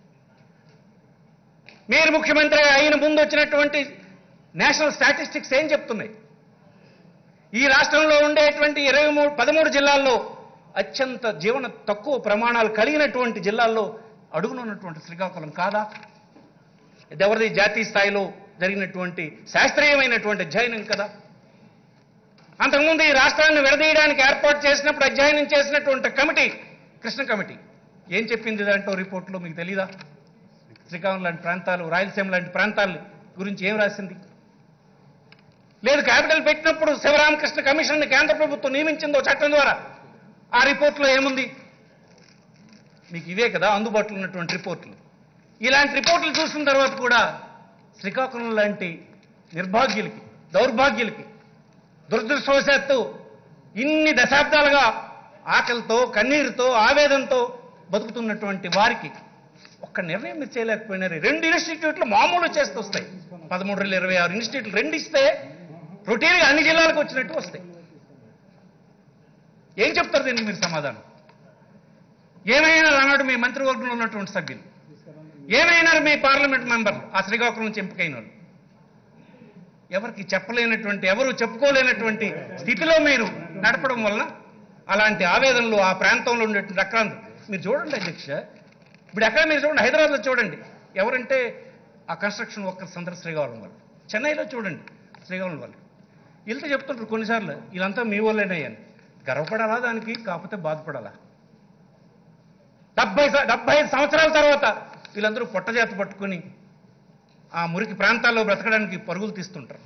Speaker 1: మీరు ముఖ్యమంత్రి అయిన ముందు వచ్చినటువంటి నేషనల్ స్టాటిస్టిక్స్ ఏం చెప్తున్నాయి ఈ రాష్ట్రంలో ఉండేటువంటి ఇరవై మూడు పదమూడు జిల్లాల్లో అత్యంత జీవన తక్కువ ప్రమాణాలు కలిగినటువంటి జిల్లాల్లో అడుగునున్నటువంటి శ్రీకాకుళం కాదా ఇది ఎవరిది జాతీయ స్థాయిలో జరిగినటువంటి శాస్త్రీయమైనటువంటి అధ్యయనం కదా అంతకుముందు ఈ రాష్ట్రాన్ని విడదీయడానికి ఏర్పాటు చేసినప్పుడు అధ్యయనం చేసినటువంటి కమిటీ కృష్ణ కమిటీ ఏం చెప్పింది దాంట్లో రిపోర్ట్లో మీకు తెలీదా శ్రీకాకుళం లాంటి ప్రాంతాలు రాయలసీమ లాంటి ప్రాంతాల గురించి ఏం రాసింది లేదు క్యాపిటల్ పెట్టినప్పుడు శివరామకృష్ణ కమిషన్ కేంద్ర ప్రభుత్వం నియమించిందో చట్టం ద్వారా ఆ రిపోర్ట్లో ఏముంది మీకు ఇవే కదా అందుబాటులో ఉన్నటువంటి రిపోర్ట్లు ఇలాంటి రిపోర్ట్లు చూసిన తర్వాత కూడా శ్రీకాకుళం లాంటి నిర్భాగ్యులకి దౌర్భాగ్యులకి దురదృష్టవశాత్తు ఇన్ని దశాబ్దాలుగా ఆకలితో కన్నీరుతో ఆవేదనతో బతుకుతున్నటువంటి వారికి ఒక్క నిర్ణయం మీరు చేయలేకపోయినారు రెండు ఇన్స్టిట్యూట్లు మామూలు చేస్తూ వస్తాయి పదమూడు వేల ఇరవై ఆరు ఇన్స్టిట్యూట్లు రెండు ఇస్తే రొటీన్గా అన్ని జిల్లాలకు వచ్చినట్టు వస్తాయి ఏం చెప్తారు దీనికి మీరు సమాధానం ఏమైనా అన్నాడు మీ మంత్రివర్గంలో ఉన్నటువంటి సభ్యులు ఏమైనారు మీ పార్లమెంట్ మెంబర్లు ఆ శ్రీకాకుళం నుంచి ఎంపికైన వాళ్ళు ఎవరికి చెప్పలేనటువంటి ఎవరు చెప్పుకోలేనటువంటి స్థితిలో మీరు నడపడం వలన అలాంటి ఆవేదనలు ఆ ప్రాంతంలో ఉండేటువంటి అక్రాంతి మీరు చూడండి అధ్యక్ష ఇప్పుడు ఎక్కడ మీరు చూడండి హైదరాబాద్లో చూడండి ఎవరంటే ఆ కన్స్ట్రక్షన్ వర్కర్స్ అందరూ శ్రీకాకుళం వాళ్ళు చెన్నైలో చూడండి శ్రీకాకుళం వాళ్ళు వీళ్ళతో చెప్తుంటారు కొన్నిసార్లు వీళ్ళంతా మీ వాళ్ళేనయ్యాను గర్వపడాలా దానికి కాకపోతే బాధపడాలా డెబ్బై స- డెబ్బై ఐదు సంవత్సరాల తర్వాత వీళ్ళందరూ పొట్టజాత పట్టుకొని ఆ మురికి ప్రాంతాల్లో బ్రతకడానికి పరుగులు తీస్తుంటారు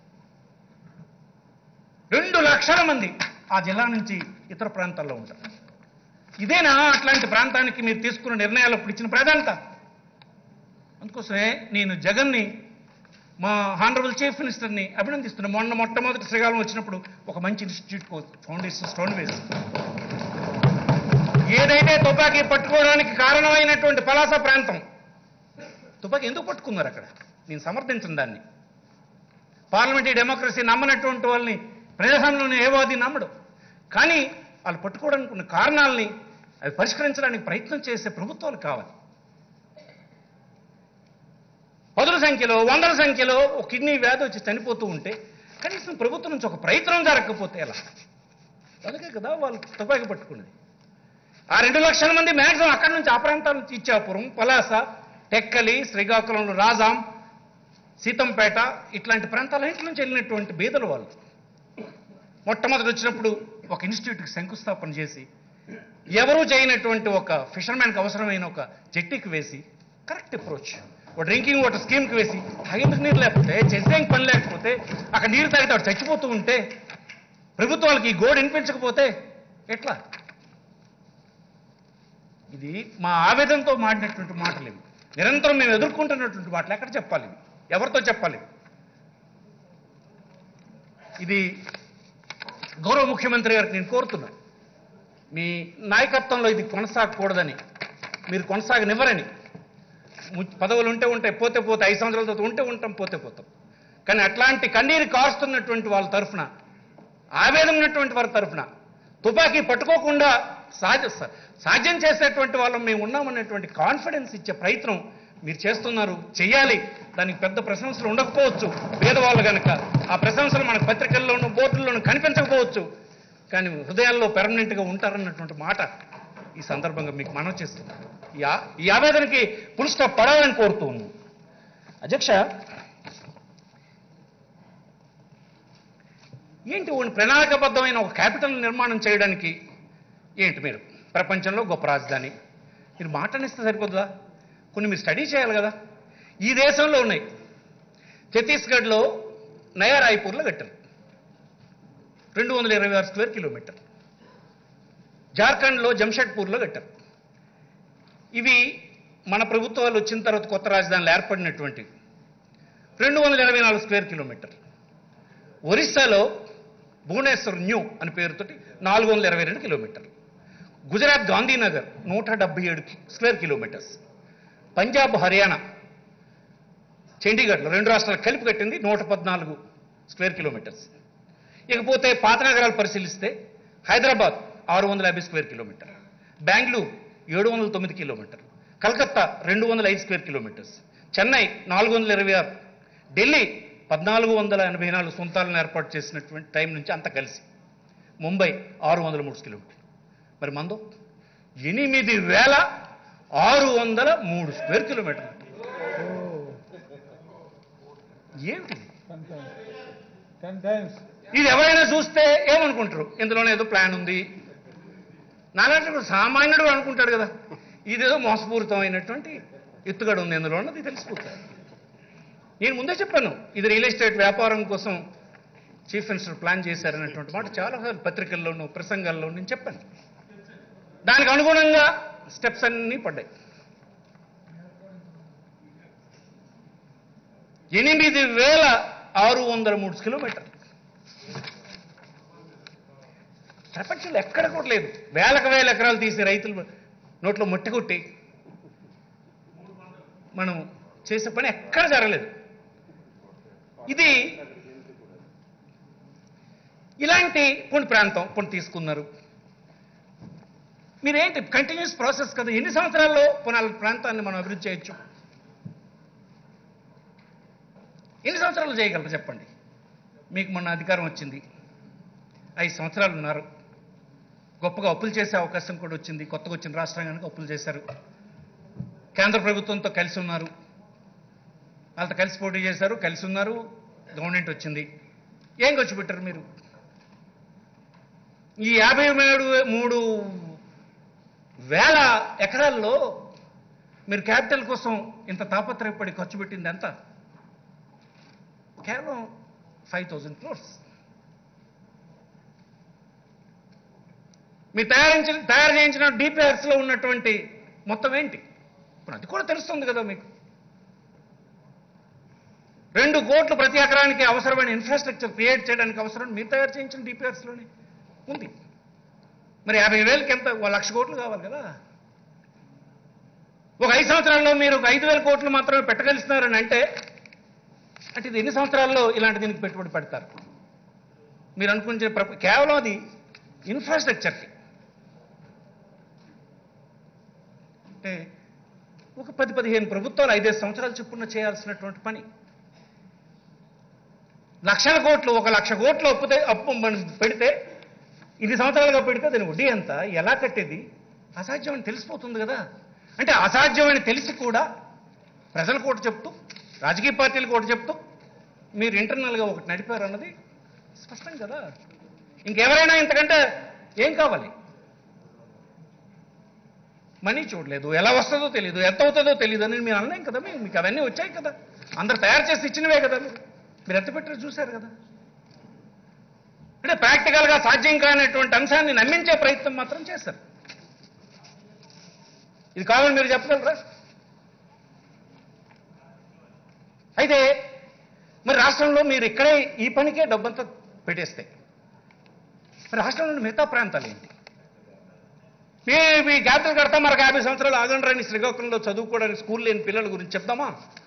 Speaker 1: రెండు లక్షల మంది ఆ జిల్లా నుంచి ఇతర ప్రాంతాల్లో ఉంటారు ఇదేనా అట్లాంటి ప్రాంతానికి మీరు తీసుకున్న నిర్ణయాలు అప్పుడు ఇచ్చిన ప్రాధాన్యత అందుకోసమే నేను జగన్ని మా హానరబుల్ చీఫ్ మినిస్టర్ని అభినందిస్తున్నాను మొన్న మొట్టమొదటి శ్రీకాకుళం వచ్చినప్పుడు ఒక మంచి ఇన్స్టిట్యూట్ ఫౌండేషన్ స్టోన్ వేసి ఏదైతే తుపాకీ పట్టుకోవడానికి కారణమైనటువంటి పలాస ప్రాంతం తుపాకీ ఎందుకు పట్టుకున్నారు అక్కడ నేను సమర్థించను దాన్ని పార్లమెంటరీ డెమోక్రసీ నమ్మనటువంటి వాళ్ళని ప్రజాస్వామ్యంలోని ఏ వాది నమ్మడు కానీ వాళ్ళు పట్టుకోవడానికి ఉన్న కారణాలని అవి పరిష్కరించడానికి ప్రయత్నం చేసే ప్రభుత్వాలు కావాలి పదుల సంఖ్యలో వందల సంఖ్యలో ఒక కిడ్నీ వ్యాధి వచ్చి చనిపోతూ ఉంటే కనీసం ప్రభుత్వం నుంచి ఒక ప్రయత్నం జరగకపోతే ఎలా అందుకే కదా వాళ్ళు తుపాకీ పట్టుకున్నది ఆ రెండు లక్షల మంది మ్యాక్సిమం అక్కడి నుంచి ఆ ప్రాంతాల నుంచి ఇచ్చాపురం పలాస టెక్కలి శ్రీకాకుళంలో రాజాం సీతంపేట ఇట్లాంటి ప్రాంతాలన్నింటి నుంచి వెళ్ళినటువంటి బీదలు వాళ్ళు మొట్టమొదటి వచ్చినప్పుడు ఒక ఇన్స్టిట్యూట్కి శంకుస్థాపన చేసి ఎవరూ చేయనటువంటి ఒక ఫిషర్మ్యాన్కి అవసరమైన ఒక జట్టికి వేసి కరెక్ట్ అప్రోచ్ ఒక డ్రింకింగ్ వాటర్ స్కీమ్కి వేసి తాగేందుకు నీరు లేకపోతే చేసేందుకు పని లేకపోతే అక్కడ నీరు తాగితే వాడు చచ్చిపోతూ ఉంటే ప్రభుత్వాలకి ఈ గోడు వినిపించకపోతే ఎట్లా ఇది మా ఆవేదనతో మాడినటువంటి మాటలు ఇవి నిరంతరం మేము ఎదుర్కొంటున్నటువంటి మాటలు ఎక్కడ చెప్పాలి ఇవి? ఎవరితో చెప్పాలి ఇది గౌరవ ముఖ్యమంత్రి గారికి నేను కోరుతున్నా మీ నాయకత్వంలో ఇది కొనసాగకూడదని మీరు కొనసాగనివ్వరని ము- పదవులు ఉంటే ఉంటాయి పోతే పోతే ఐదు సంవత్సరాల తర్వాత ఉంటే ఉంటాం పోతే పోతాం కానీ అట్లాంటి కన్నీరు కారుస్తున్నటువంటి వాళ్ళ తరఫున ఆవేదన ఉన్నటువంటి వారి తరఫున తుపాకీ పట్టుకోకుండా సహజ స- సాధ్యం చేసేటువంటి వాళ్ళం మేము ఉన్నామనేటువంటి కాన్ఫిడెన్స్ ఇచ్చే ప్రయత్నం మీరు చేస్తున్నారు చెయ్యాలి దానికి పెద్ద ప్రశంసలు ఉండకపోవచ్చు పేదవాళ్ళు కనుక ఆ ప్రశంసలు మనకు పత్రికల్లోనూ బోర్డుల్లోనూ కనిపించకపోవచ్చు కానీ హృదయాల్లో పెర్మనెంట్గా ఉంటారన్నటువంటి మాట ఈ సందర్భంగా మీకు మనవి చేస్తున్నాను ఈ ఆ- ఈ ఆవేదనకి పుల్ స్టాప్ పడాలని కోరుతూ ఉన్నాను అధ్యక్ష ఏంటి ఓ ప్రణాళికబద్ధమైన ఒక క్యాపిటల్ నిర్మాణం చేయడానికి ఏంటి మీరు ప్రపంచంలో గొప్ప రాజధాని మీరు మాటనిస్తే సరిపోతుందా కొన్ని మీరు స్టడీ చేయాలి కదా ఈ దేశంలో ఉన్నాయి ఛత్తీస్గఢ్లో నయా రాయ్పూర్లో కట్టారు రెండు వందల ఇరవై ఆరు స్క్వేర్ కిలోమీటర్ జార్ఖండ్లో జంషెడ్పూర్లో కట్టారు ఇవి మన ప్రభుత్వాలు వచ్చిన తర్వాత కొత్త రాజధానులు ఏర్పడినటువంటివి రెండు వందల ఇరవై నాలుగు స్క్వేర్ కిలోమీటర్ ఒరిస్సాలో భువనేశ్వర్ న్యూ అని పేరుతోటి నాలుగు వందల ఇరవై రెండు కిలోమీటర్లు గుజరాత్ గాంధీనగర్ నూట డెబ్బై ఏడు కి- స్క్వేర్ కిలోమీటర్స్ పంజాబ్ హర్యానా చండీగఢ్లో రెండు రాష్ట్రాలు కలిపి కట్టింది నూట పద్నాలుగు స్క్వేర్ కిలోమీటర్స్ ఇకపోతే పాత నగరాలు పరిశీలిస్తే హైదరాబాద్ ఆరు వందల యాభై స్క్వేర్ కిలోమీటర్ బెంగళూరు ఏడు వందల తొమ్మిది కిలోమీటర్లు కలకత్తా రెండు వందల ఐదు స్క్వేర్ కిలోమీటర్స్ చెన్నై నాలుగు వందల ఇరవై ఆరు ఢిల్లీ పద్నాలుగు వందల ఎనభై నాలుగు సొంతాలను ఏర్పాటు చేసినటువంటి టైం నుంచి అంతా కలిసి ముంబై ఆరు వందల మూడు కిలోమీటర్లు మరి మందో ఎనిమిది వేల ఆరు వందల మూడు స్క్వేర్ కిలోమీటర్లు ఏమిటిది
Speaker 2: Ten times. Ten times.
Speaker 1: ఇది ఎవరైనా చూస్తే ఏమనుకుంటారు ఇందులోనే ఏదో ప్లాన్ ఉంది నాలాంటి వాడు సామాన్యుడు అనుకుంటాడు కదా ఇదేదో మోసపూరితమైనటువంటి ఎత్తుగడ ఉంది ఇందులో అన్నది తెలిసిపోతుంది నేను ముందే చెప్పాను ఇది రియల్ ఎస్టేట్ వ్యాపారం కోసం చీఫ్ మినిస్టర్ ప్లాన్ చేశారనేటువంటి మాట చాలాసార్లు పత్రికల్లోనూ ప్రసంగాల్లో నేను చెప్పాను దానికి అనుగుణంగా స్టెప్స్ అన్నీ పడ్డాయి ఎనిమిది వేల ఆరు వందల మూడు కిలోమీటర్లు ప్రపంచంలో ఎక్కడ కూడా లేదు వేలకు వేల ఎకరాలు తీసి రైతులు నోట్లో మట్టి కొట్టి మనం చేసే పని ఎక్కడ జరగలేదు ఇది ఇలాంటి కొన్ని ప్రాంతం కొన్ని తీసుకున్నారు మీరేంటి కంటిన్యూస్ ప్రాసెస్ కదా ఎన్ని సంవత్సరాల్లో పునాల ప్రాంతాన్ని మనం అభివృద్ధి చేయొచ్చు ఎన్ని సంవత్సరాలు చేయగలరు చెప్పండి మీకు మొన్న అధికారం వచ్చింది ఐదు సంవత్సరాలు ఉన్నారు గొప్పగా అప్పులు చేసే అవకాశం కూడా వచ్చింది కొత్తగా వచ్చిన రాష్ట్రం కనుక అప్పులు చేశారు కేంద్ర ప్రభుత్వంతో కలిసి ఉన్నారు వాళ్ళతో కలిసి పోటీ చేశారు కలిసి ఉన్నారు గవర్నమెంట్ వచ్చింది ఏం ఖర్చు పెట్టారు మీరు ఈ యాభై మూడు మూడు వేల ఎకరాల్లో మీరు క్యాపిటల్ కోసం ఇంత తాపత్రయపడి ఖర్చు పెట్టింది ఎంత కేవలం ఫైవ్ థౌజండ్ క్రోర్స్ మీరు తయారించిన తయారు చేయించిన DPRs లో ఉన్నటువంటి మొత్తం ఏంటి ఇప్పుడు అది కూడా తెలుస్తుంది కదా మీకు రెండు కోట్లు ప్రతి ఎకరానికి అవసరమైన ఇన్ఫ్రాస్ట్రక్చర్ క్రియేట్ చేయడానికి అవసరం మీరు తయారు చేయించిన DPRs లోనే ఉంది మరి యాభై వేలకి ఎంత ఓ లక్ష కోట్లు కావాలి కదా ఒక ఐదు సంవత్సరాల్లో మీరు ఒక ఐదు వేల కోట్లు మాత్రమే పెట్టగలుగుతున్నారని అంటే అంటే ఇది ఎన్ని సంవత్సరాల్లో ఇలాంటి దీనికి పెట్టుబడి పెడతారు మీరు అనుకునే ప్ర- కేవలం అది ఇన్ఫ్రాస్ట్రక్చర్కి అంటే ఒక పది పదిహేను ప్రభుత్వాలు ఐదేదు సంవత్సరాలు చొప్పున చేయాల్సినటువంటి పని లక్షల కోట్లు ఒక లక్ష కోట్లు అప్పుతే అప్పు మనం పెడితే ఇన్ని సంవత్సరాలుగా పెడితే దాని వడ్డీ ఎంత ఎలా కట్టేది అసాధ్యం అని తెలిసిపోతుంది కదా అంటే అసాధ్యం అని తెలిసి కూడా ప్రజలు కూడా చెప్తూ రాజకీయ పార్టీలు కూడా చెప్తూ మీరు ఇంటర్నల్గా ఒకటి నడిపారు అన్నది స్పష్టం కదా ఇంకెవరైనా ఇంతకంటే ఏం కావాలి మనీ చూడలేదు ఎలా వస్తుందో తెలియదు ఎంత అవుతుందో తెలియదు అని మీరు అనలేం కదా మీకు మీకు అవన్నీ వచ్చాయి కదా అందరు తయారు చేసి ఇచ్చినవే కదా మీరు మీరు ఎంత పెట్టారో చూశారు కదా అంటే ప్రాక్టికల్గా సాధ్యం కానటువంటి అంశాన్ని నమ్మించే ప్రయత్నం మాత్రం చేశారు ఇది కావాలని మీరు చెప్పగలరా అయితే మరి రాష్ట్రంలో మీరు ఇక్కడే ఈ పనికే డబ్బంతా పెట్టేస్తే మరి రాష్ట్రంలోని మిగతా ప్రాంతాలు ఏంటి మీ మీ క్యాపిటల్ కడతా మరొక యాభై సంవత్సరాలు ఆగండి రండి శ్రీకాకుళంలో చదువుకోవడానికి స్కూల్ లేని పిల్లల గురించి చెప్తామా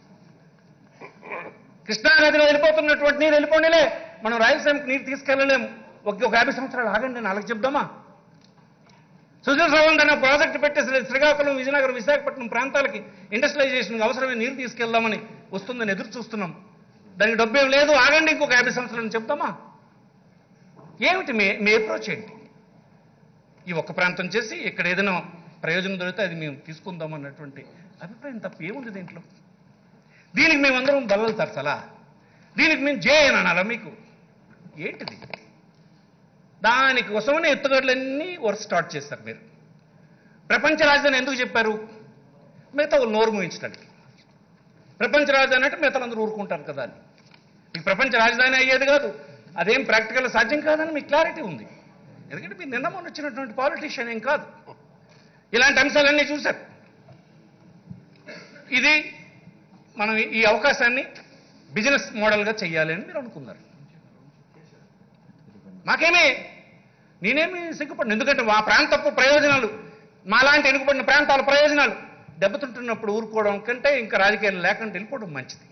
Speaker 1: కృష్ణా నదిలో వెళ్ళిపోతున్నటువంటి నీరు వెళ్ళిపోండిలే మనం రాయలసీమకి నీరు తీసుకెళ్ళలేము ఒక ఒక యాభై సంవత్సరాలు ఆగండి అని వాళ్ళకి చెప్దామా సుజల సర్వంత్ అనే ప్రాజెక్టు పెట్టేసి శ్రీకాకుళం విజయనగరం విశాఖపట్నం ప్రాంతాలకి ఇండస్ట్రియలైజేషన్ అవసరమైన నీరు తీసుకెళ్దామని వస్తుందని ఎదురు చూస్తున్నాం దానికి డబ్బు ఏం లేదు ఆగండి ఇంకొక యాభై సంవత్సరాలు చెప్తామా ఏమిటి మీ మీ అప్రోచ్ ఏంటి ఈ ఒక్క ప్రాంతం చేసి ఇక్కడ ఏదైనా ప్రయోజనం దొరికితే అది మేము తీసుకుందాం అన్నటువంటి అభిప్రాయం తప్ప ఏముంది దీంట్లో దీనికి మేమందరం బల్లలు తరచలా దీనికి మేము జే అని అనాలా మీకు ఏంటిది దానికోసమనే ఎత్తుగడలన్నీ వర్క్ స్టార్ట్ చేస్తారు మీరు ప్రపంచ రాజధాని ఎందుకు చెప్పారు మిగతా వాళ్ళు నోరు మూయించడానికి ప్రపంచ రాజధాని అంటే మిగతా అందరూ ఊరుకుంటారు కదా అని మీకు ప్రపంచ రాజధాని అయ్యేది కాదు అదేం ప్రాక్టికల్ సాధ్యం కాదని మీకు క్లారిటీ ఉంది ఎందుకంటే మీరు నిన్న మొన్న వచ్చినటువంటి పాలిటీషియన్ ఏం కాదు ఇలాంటి అంశాలన్నీ చూశారు ఇది మనం ఈ అవకాశాన్ని బిజినెస్ మోడల్గా చెయ్యాలి అని మీరు అనుకున్నారు మాకేమీ నేనేమి సిగ్గుపడిన ఎందుకంటే మా ప్రాంతపు ప్రయోజనాలు మాలాంటి వెనుకబడిన ప్రాంతాల ప్రయోజనాలు దెబ్బతింటున్నప్పుడు ఊరుకోవడం కంటే ఇంకా రాజకీయాలు లేకుండా వెళ్ళిపోవడం మంచిది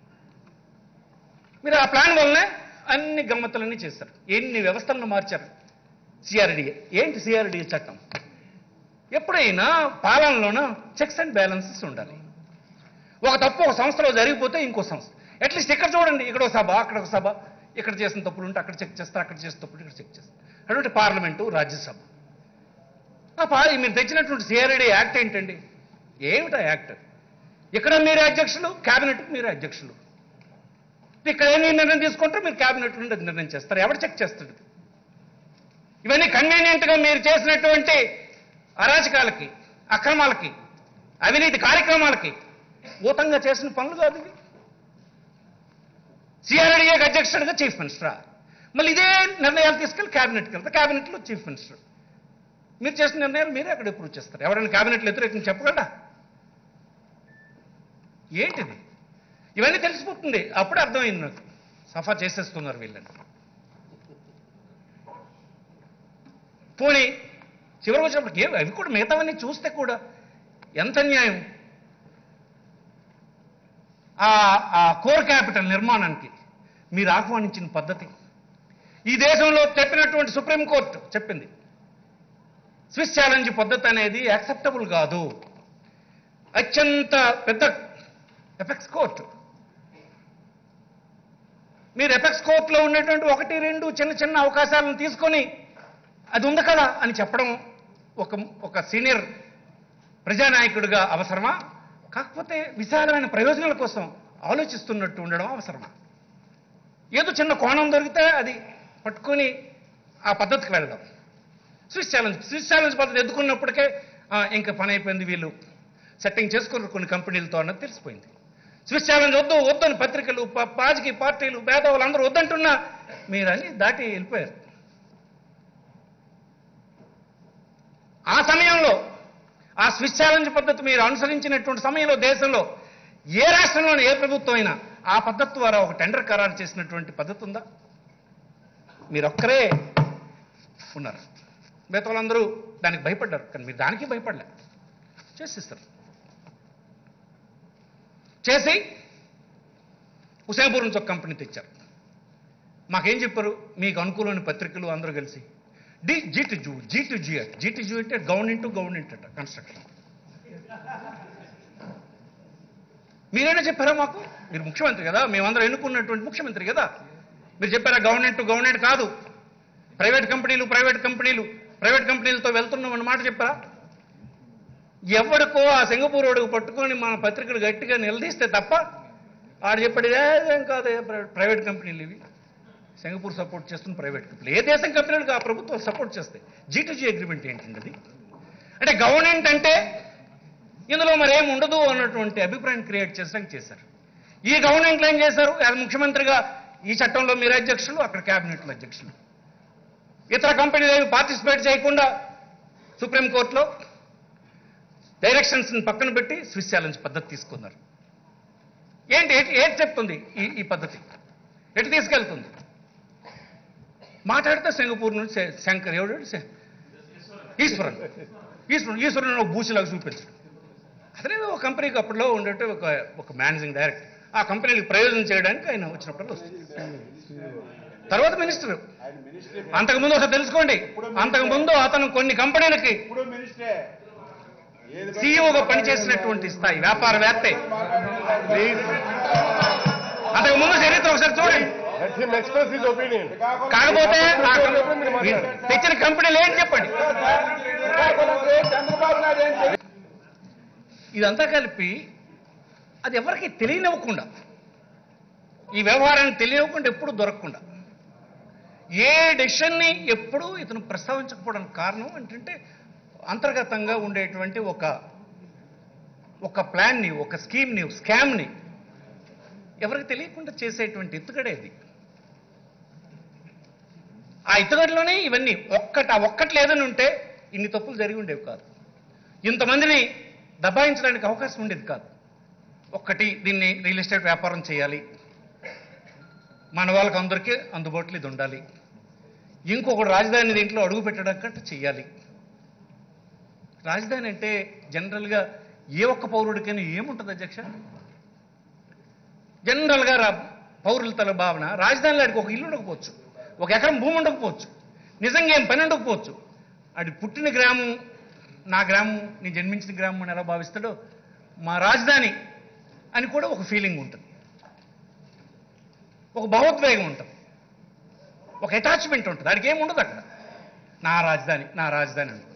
Speaker 1: మీరు ఆ ప్లాన్ వల్లనే అన్ని గమ్మతులన్నీ చేశారు ఎన్ని వ్యవస్థలను మార్చారు సిఆర్డిఏ ఏంటి సిఆర్డిఏ చట్టం ఎప్పుడైనా పాలనలోన చెక్స్ అండ్ బ్యాలెన్సెస్ ఉండాలి ఒక తప్పు ఒక సంస్థలో జరిగిపోతే ఇంకో సంస్థ అట్లీస్ట్ ఇక్కడ చూడండి ఇక్కడ ఒక సభ అక్కడ ఒక సభ ఇక్కడ చేసిన తప్పులు ఉంటే అక్కడ చెక్ చేస్తారు అక్కడ చేసిన తప్పులు ఇక్కడ చెక్ చేస్తారు అటువంటి పార్లమెంటు రాజ్యసభ ఆ పా మీరు తెచ్చినటువంటి సిఆర్ఐడి యాక్ట్ ఏంటండి ఏమిటా యాక్ట్ ఇక్కడ మీరే అధ్యక్షులు క్యాబినెట్కి మీరే అధ్యక్షులు ఇక్కడ ఏ నిర్ణయం తీసుకుంటారో మీరు క్యాబినెట్ నుండి అది నిర్ణయం చేస్తారు ఎవరు చెక్ చేస్తాడు ఇవన్నీ కన్వీనియంట్గా మీరు చేసినటువంటి అరాచకాలకి అక్రమాలకి అవినీతి కార్యక్రమాలకి ఊతంగా చేసిన పనులు కాదు ఇవి సిఆర్డీఏకి అధ్యక్షుడిగా చీఫ్ మినిస్టరా మళ్ళీ ఇదే నిర్ణయాలు తీసుకెళ్ళి క్యాబినెట్కి వెళ్తే క్యాబినెట్లో చీఫ్ మినిస్టర్ మీరు చేసిన నిర్ణయాలు మీరే అక్కడ అప్రూవ్ చేస్తారు ఎవరైనా క్యాబినెట్లో వ్యతిరేకం చెప్పగలరా ఏంటిది ఇవన్నీ తెలిసిపోతుంది అప్పుడే అర్థమైంది నాకు సఫా చేసేస్తున్నారు వీళ్ళని పోనీ చివరికి వచ్చినప్పుడు ఏ అవి కూడా మిగతావన్నీ చూస్తే కూడా ఎంత న్యాయం ఆ ఆ కోర్ క్యాపిటల్ నిర్మాణానికి మీరు ఆహ్వానించిన పద్ధతి ఈ దేశంలో చెప్పినటువంటి సుప్రీంకోర్టు చెప్పింది స్విస్ ఛాలెంజ్ పద్ధతి అనేది యాక్సెప్టబుల్ కాదు అత్యంత పెద్ద ఎఫెక్స్ కోర్టు మీరు ఎఫెక్స్ కోర్టులో ఉన్నటువంటి ఒకటి రెండు చిన్న చిన్న అవకాశాలను తీసుకొని అది ఉంది కదా అని చెప్పడం ఒక ఒక సీనియర్ ప్రజానాయకుడిగా అవసరమా కాకపోతే విశాలమైన ప్రయోజనాల కోసం ఆలోచిస్తున్నట్టు ఉండడం అవసరమా ఏదో చిన్న కోణం దొరికితే అది పట్టుకొని ఆ పద్ధతికి వెళ్ళడం స్విస్ ఛాలెంజ్ స్విస్ ఛాలెంజ్ పద్ధతి ఎదుర్కొన్నప్పటికే ఆ, ఇంకా పని అయిపోయింది వీళ్ళు సెట్టింగ్ చేసుకున్నారు కొన్ని కంపెనీలతో అన్నది తెలిసిపోయింది స్విస్ ఛాలెంజ్ వద్దు వద్దని పత్రికలు ప- రాజకీయ పార్టీలు భేదవాళ్ళు అందరూ వద్దంటున్నా మీరు అని దాటి వెళ్ళిపోయారు ఆ సమయంలో ఆ స్విస్ ఛాలెంజ్ పద్ధతి మీరు అనుసరించినటువంటి సమయంలో దేశంలో ఏ రాష్ట్రంలోని ఏ ప్రభుత్వం అయినా ఆ పద్ధతి ద్వారా ఒక టెండర్ ఖరారు చేసినటువంటి పద్ధతి ఉందా మీరొక్కరే ఉన్నారు మిగతా వాళ్ళందరూ దానికి భయపడ్డారు కానీ మీరు దానికి భయపడలే చేసిస్తారు చేసి హుసేన్పూర్ నుంచి ఒక కంపెనీ తెచ్చారు మాకేం చెప్పారు మీకు అనుకూలమైన పత్రికలు అందరూ కలిసి డి జీ టు జూ జీ టు జీ అట్ జీ టు జూ అంటే గవర్నమెంట్ టు గవర్నమెంట్ అట కన్స్ట్రక్షన్ మీరైనా చెప్పారా మాకు మీరు ముఖ్యమంత్రి కదా మేమందరం ఎన్నుకున్నటువంటి ముఖ్యమంత్రి కదా మీరు చెప్పారా గవర్నమెంట్ టు గవర్నమెంట్ కాదు private companies private companies private కంపెనీలతో వెళ్తున్నాం అన్న మాట చెప్పారా ఎవడికో ఆ సింగపూర్ వాడికి పట్టుకొని మన పత్రికలు గట్టిగా నిలదీస్తే తప్ప ఆడు చెప్పాడు ఏం కాదు ఏ ప్రైవేట్- ప్రైవేట్ కంపెనీలు ఇవి సింగపూర్ సపోర్ట్ చేస్తున్న ప్రైవేట్ కంపెనీ ఏ దేశం కంపెనీలకు ఆ ప్రభుత్వం సపోర్ట్ చేస్తాయి జీ టు జీ అగ్రిమెంట్ ఏంటండి అది అంటే గవర్నమెంట్ అంటే ఇందులో మరి ఏం ఉండదు అన్నటువంటి అభిప్రాయం క్రియేట్ చేసాక చేశారు ఈ గవర్నమెంట్లో ఏం చేశారు యాజ్ ముఖ్యమంత్రిగా ఈ చట్టంలో మీరు అధ్యక్షులు అక్కడ క్యాబినెట్లో అధ్యక్షులు ఇతర కంపెనీలు ఏమి పార్టిసిపేట్ చేయకుండా సుప్రీంకోర్టులో డైరెక్షన్స్ పక్కన పెట్టి స్విస్ ఛాలెంజ్ పద్ధతి తీసుకున్నారు ఏంటి ఏంటి ఏంటి చెప్తుంది ఈ ఈ పద్ధతి ఎటు తీసుకెళ్తుంది మాట్లాడితే సింగపూర్ నుంచి శ- శంకర్ ఎవడు శ- ఈశ్వరన్ ఈశ్వరన్ ఈశ్వరన్ ఒక బూచిలాగా చూపించడు అతనే ఒక కంపెనీకి అప్పట్లో ఉండేట ఒక ఒక మేనేజింగ్ డైరెక్టర్ ఆ కంపెనీకి ప్రయోజనం చేయడానికి ఆయన వచ్చినప్పుడు వస్తుంది తర్వాత మినిస్టర్
Speaker 3: ఆయన మినిస్ట్రీ
Speaker 1: అంతకుముందు ఒకసారి తెలుసుకోండి అంతకుముందు అతను కొన్ని కంపెనీలకి
Speaker 3: ఇప్పుడు మినిస్టరే ఏది పడితే
Speaker 1: సీఈఓగా పనిచేసినటువంటి స్థాయి వ్యాపారవేత్తే అంతకు ముందు చరిత్ర ఒకసారి చూడండి
Speaker 4: Let him express his opinion.
Speaker 1: కాకపోతే ఆ కం- మీరు తెచ్చిన కంపెనీలు ఏంటి చెప్పండి
Speaker 3: చంద్రబాబు నాయుడు ఏం చేయ-
Speaker 1: ఇదంతా కలిపి అది ఎవరికి తెలియనివ్వకుండా ఈ వ్యవహారాన్ని తెలియనివ్వకుండా ఎప్పుడు దొరకకుండా ఏ డెసిషన్ని ఎప్పుడు ఇతను ప్రస్తావించకపోవడానికి కారణం ఏంటంటే అంతర్గతంగా ఉండేటువంటి ఒక ఒక ప్లాన్ని ఒక స్కీమ్ని ఒక స్కామ్ని ఎవరికి తెలియకుండా చేసేటువంటి ఎత్తుగడే ఇది ఆ ఎత్తుగడలోనే ఇవన్నీ ఒక్కట ఆ ఒక్కటి లేదని ఉంటే ఇన్ని తప్పులు జరిగి ఉండేవి కాదు ఇంతమందిని దబాయించడానికి అవకాశం ఉండేది కాదు ఒక్కటి దీన్ని రియల్ ఎస్టేట్ వ్యాపారం చేయాలి మన వాళ్ళకి అందరికీ అందుబాటులో ఇది ఉండాలి ఇంకొకటి రాజధాని దీంట్లో అడుగు పెట్టడానికి చెయ్యాలి రాజధాని అంటే జనరల్గా ఏ ఒక్క పౌరుడికైనా ఏముంటుంది అధ్యక్ష జనరల్గా రా పౌరుల తల భావన రాజధానిలో ఆడికి ఒక ఇల్లు ఉండకపోవచ్చు ఒక ఎకరం భూమి ఉండకపోవచ్చు నిజంగా ఏం పని ఉండకపోవచ్చు ఆడి పుట్టిన గ్రామం నా గ్రామం నేను జన్మించిన గ్రామం అని ఎలా భావిస్తాడో మా రాజధాని అని కూడా ఒక ఫీలింగ్ ఉంటుంది ఒక భావోద్వేగం ఉంటుంది ఒక అటాచ్మెంట్ ఉంటుంది దానికి ఏమి ఉండదు అక్కడ నా రాజధాని నా రాజధాని ఉంటుంది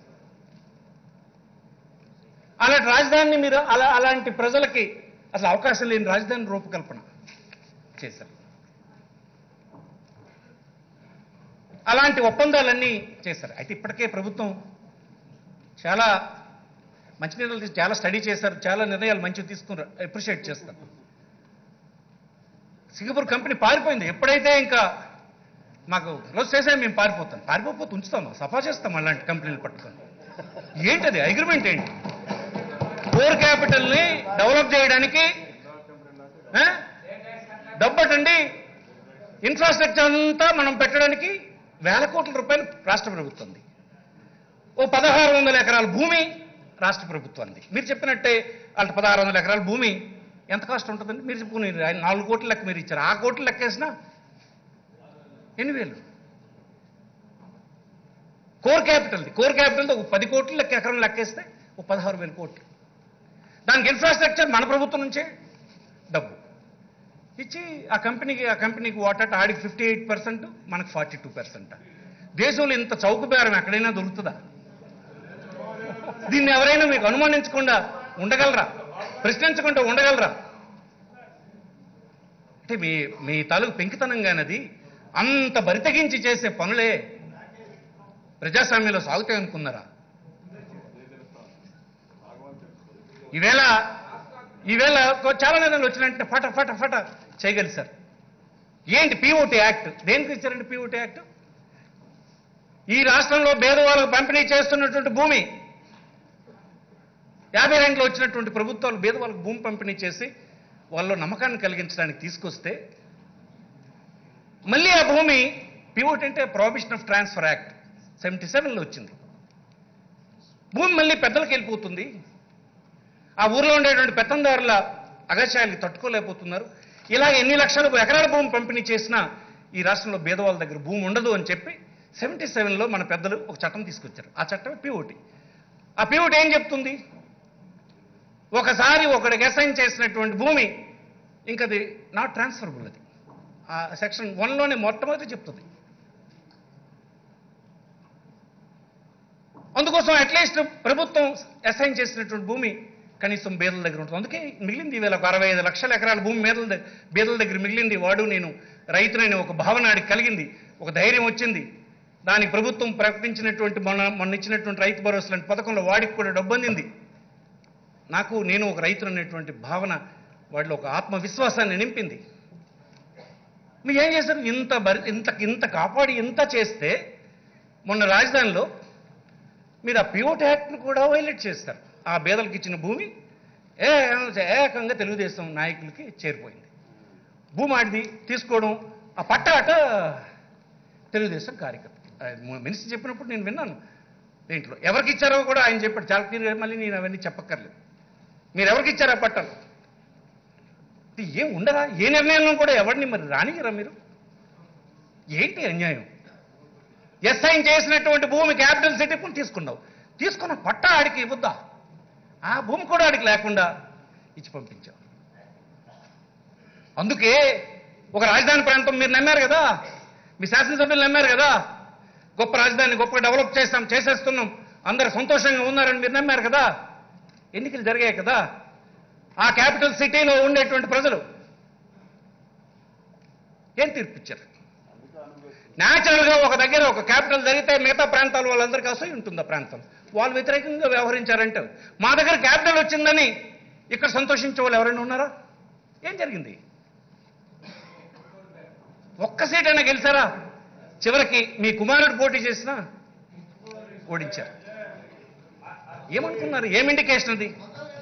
Speaker 1: అలాంటి రాజధానిని మీరు అలా అలాంటి ప్రజలకి అసలు అవకాశం లేని రాజధాని రూపకల్పన చేశారు అలాంటి ఒప్పందాలన్నీ చేశారు అయితే ఇప్పటికే ప్రభుత్వం చాలా మంచి నిర్ణయాలు తీసి చాలా స్టడీ చేశారు చాలా నిర్ణయాలు మంచివి తీసుకున్నారు అప్రిషియేట్ చేస్తాను సింగపూర్ కంపెనీ పారిపోయింది ఎప్పుడైతే ఇంకా మాకు క్లోజ్ చేసే మేము పారిపోతాం పారిపోతే ఉంచుతాం సఫా చేస్తాం అలాంటి కంపెనీలు పట్టుకొని ఏంటది అగ్రిమెంట్ ఏంటి కోర్ క్యాపిటల్ని డెవలప్ చేయడానికి ఆ? డబ్బటండి ఇన్ఫ్రాస్ట్రక్చర్ అంతా మనం పెట్టడానికి వేల కోట్ల రూపాయలు రాష్ట్ర ప్రభుత్వంది ఓ పదహారు వందల ఎకరాల భూమి రాష్ట్ర ప్రభుత్వంది మీరు చెప్పినట్టే వాళ్ళ పదహారు వందల ఎకరాల భూమి ఎంత కాస్ట్ ఉంటుందండి మీరు చెప్పుకుని ఆయన నాలుగు కోట్ల లెక్క మీరు ఇచ్చారు ఆ కోట్లు లెక్కేసినా ఎన్ని వేలు కోర్ క్యాపిటల్ది కోర్ క్యాపిటల్ది ఒక పది కోట్ల లెక్క ఎకరం లెక్కేస్తే ఒక పదహారు వేల కోట్లు దానికి ఇన్ఫ్రాస్ట్రక్చర్ మన ప్రభుత్వం నుంచే డబ్బు ఇచ్చి ఆ కంపెనీకి ఆ కంపెనీకి వాటట్ ఆడికి ఫిఫ్టీ ఎయిట్ పర్సెంట్ మనకు ఫార్టీ టూ పర్సెంట్ దేశంలో ఇంత చౌక బేరం ఎక్కడైనా దొరుకుతుందా దీన్ని ఎవరైనా మీకు అనుమానించకుండా ఉండగలరా ప్రశ్నించకుండా ఉండగలరా అంటే మీ మీ తాలూకు పెంకితనంగానది అంత బరితెగించి చేసే పనులే ప్రజాస్వామ్యంలో సాగుతాయి అనుకున్నారా ఈవేళ ఈవేళ కొ- చాలా నిర్ణయాలు వచ్చినట్టే ఫట ఫట ఫట చేయగలిసారు ఏంటి పిఓటి యాక్ట్ దేనికి ఇచ్చారండి పిఓటి యాక్ట్ ఈ రాష్ట్రంలో పేదవాళ్ళకు పంపిణీ చేస్తున్నటువంటి భూమి యాభై రెండులో వచ్చినటువంటి ప్రభుత్వాలు పేదవాళ్ళకు భూమి పంపిణీ చేసి వాళ్ళలో నమ్మకాన్ని కలిగించడానికి తీసుకొస్తే మళ్ళీ ఆ భూమి పిఓటి అంటే prohibition of transfer act seventy సెవెన్లో వచ్చింది భూమి మళ్ళీ పెద్దలకు వెళ్ళిపోతుంది ఆ ఊర్లో ఉండేటువంటి పెత్తందారుల అగత్యాలకి తట్టుకోలేకపోతున్నారు ఇలా ఎన్ని లక్షల ఎకరాల భూమి పంపిణీ చేసినా ఈ రాష్ట్రంలో బీదవాళ్ళ దగ్గర భూమి ఉండదు అని చెప్పి సెవెంటీ సెవెన్లో మన పెద్దలు ఒక చట్టం తీసుకొచ్చారు ఆ చట్టమే పిఓటి ఆ పిఓటి ఏం చెప్తుంది ఒకసారి ఒకడికి అసైన్ చేసినటువంటి భూమి ఇంకది నాట్ ట్రాన్స్ఫరబుల్ అది ఆ సెక్షన్ వన్లోనే మొట్టమొదటి చెప్తుంది అందుకోసం అట్లీస్ట్ ప్రభుత్వం అసైన్ చేసినటువంటి భూమి కనీసం బేదల దగ్గర ఉంటుంది అందుకే మిగిలింది ఈవేళ ఒక అరవై ఐదు లక్షల ఎకరాల భూమి మేదల దగ్గర బేదల దగ్గర మిగిలింది వాడు నేను రైతునని ఒక భావన ఆడికి కలిగింది ఒక ధైర్యం వచ్చింది దానికి ప్రభుత్వం ప్రకటించినటువంటి మొన్న మొన్న ఇచ్చినటువంటి రైతు భరోసా లాంటి పథకంలో వాడికి కూడా డబ్బు అందింది నాకు నేను ఒక రైతు అనేటువంటి భావన వాడిలో ఒక ఆత్మవిశ్వాసాన్ని నింపింది మీరు ఏం చేశారు ఇంత బరి ఇంత ఇంత కాపాడి ఇంత చేస్తే మొన్న రాజధానిలో మీరు ఆ పిఓట్ యాక్ట్ను కూడా వైలేట్ చేస్తారు ఆ పేదలకు ఇచ్చిన భూమి ఏ ఏకంగా తెలుగుదేశం నాయకులకి చేరిపోయింది భూమి ఆడిది తీసుకోవడం ఆ పట్ట అట తెలుగుదేశం కార్యకర్త ఆ మినిస్టర్ చెప్పినప్పుడు నేను విన్నాను దీంట్లో ఎవరికి ఇచ్చారో కూడా ఆయన చెప్పాడు చాలా క్లియర్గా మళ్ళీ నేను అవన్నీ చెప్పక్కర్లేదు మీరు ఎవరికి ఇచ్చారా పట్టాలు ఇది ఏం ఉండరా ఏ నిర్ణయంలో కూడా ఎవరిని మరి రానియరా మీరు ఏంటి అన్యాయం ఎస్ఐన్ చేసినటువంటి భూమి క్యాపిటల్ సిటీ కూడా తీసుకున్నావు తీసుకున్న పట్టా ఆడికి ఇవ్వద్దా ఆ భూమి కూడా ఆడికి లేకుండా ఇచ్చి పంపించావు అందుకే ఒక రాజధాని ప్రాంతం మీరు నమ్మారు కదా మీ శాసనసభ్యులు నమ్మారు కదా గొప్ప రాజధాని గొప్ప డెవలప్ చేస్తాం చేసేస్తున్నాం అందరు సంతోషంగా ఉన్నారని మీరు నమ్మారు కదా ఎన్నికలు జరిగాయి కదా ఆ క్యాపిటల్ సిటీలో ఉండేటువంటి ప్రజలు ఏం తీర్పిచ్చారు న్యాచురల్ గా ఒక దగ్గర ఒక క్యాపిటల్ జరిగితే మిగతా ప్రాంతాల వాళ్ళందరికీ అసూయ ఉంటుంది ఆ ప్రాంతం వాళ్ళు వ్యతిరేకంగా వ్యవహరించారంటే మా దగ్గర క్యాపిటల్ వచ్చిందని ఇక్కడ సంతోషించే వాళ్ళు ఎవరైనా ఉన్నారా ఏం జరిగింది ఒక్క సీట్ అయినా గెలిచారా చివరికి మీ కుమారుడు పోటీ చేసినా ఓడించారు ఏమనుకున్నారు ఏం ఇండికేషన్ అది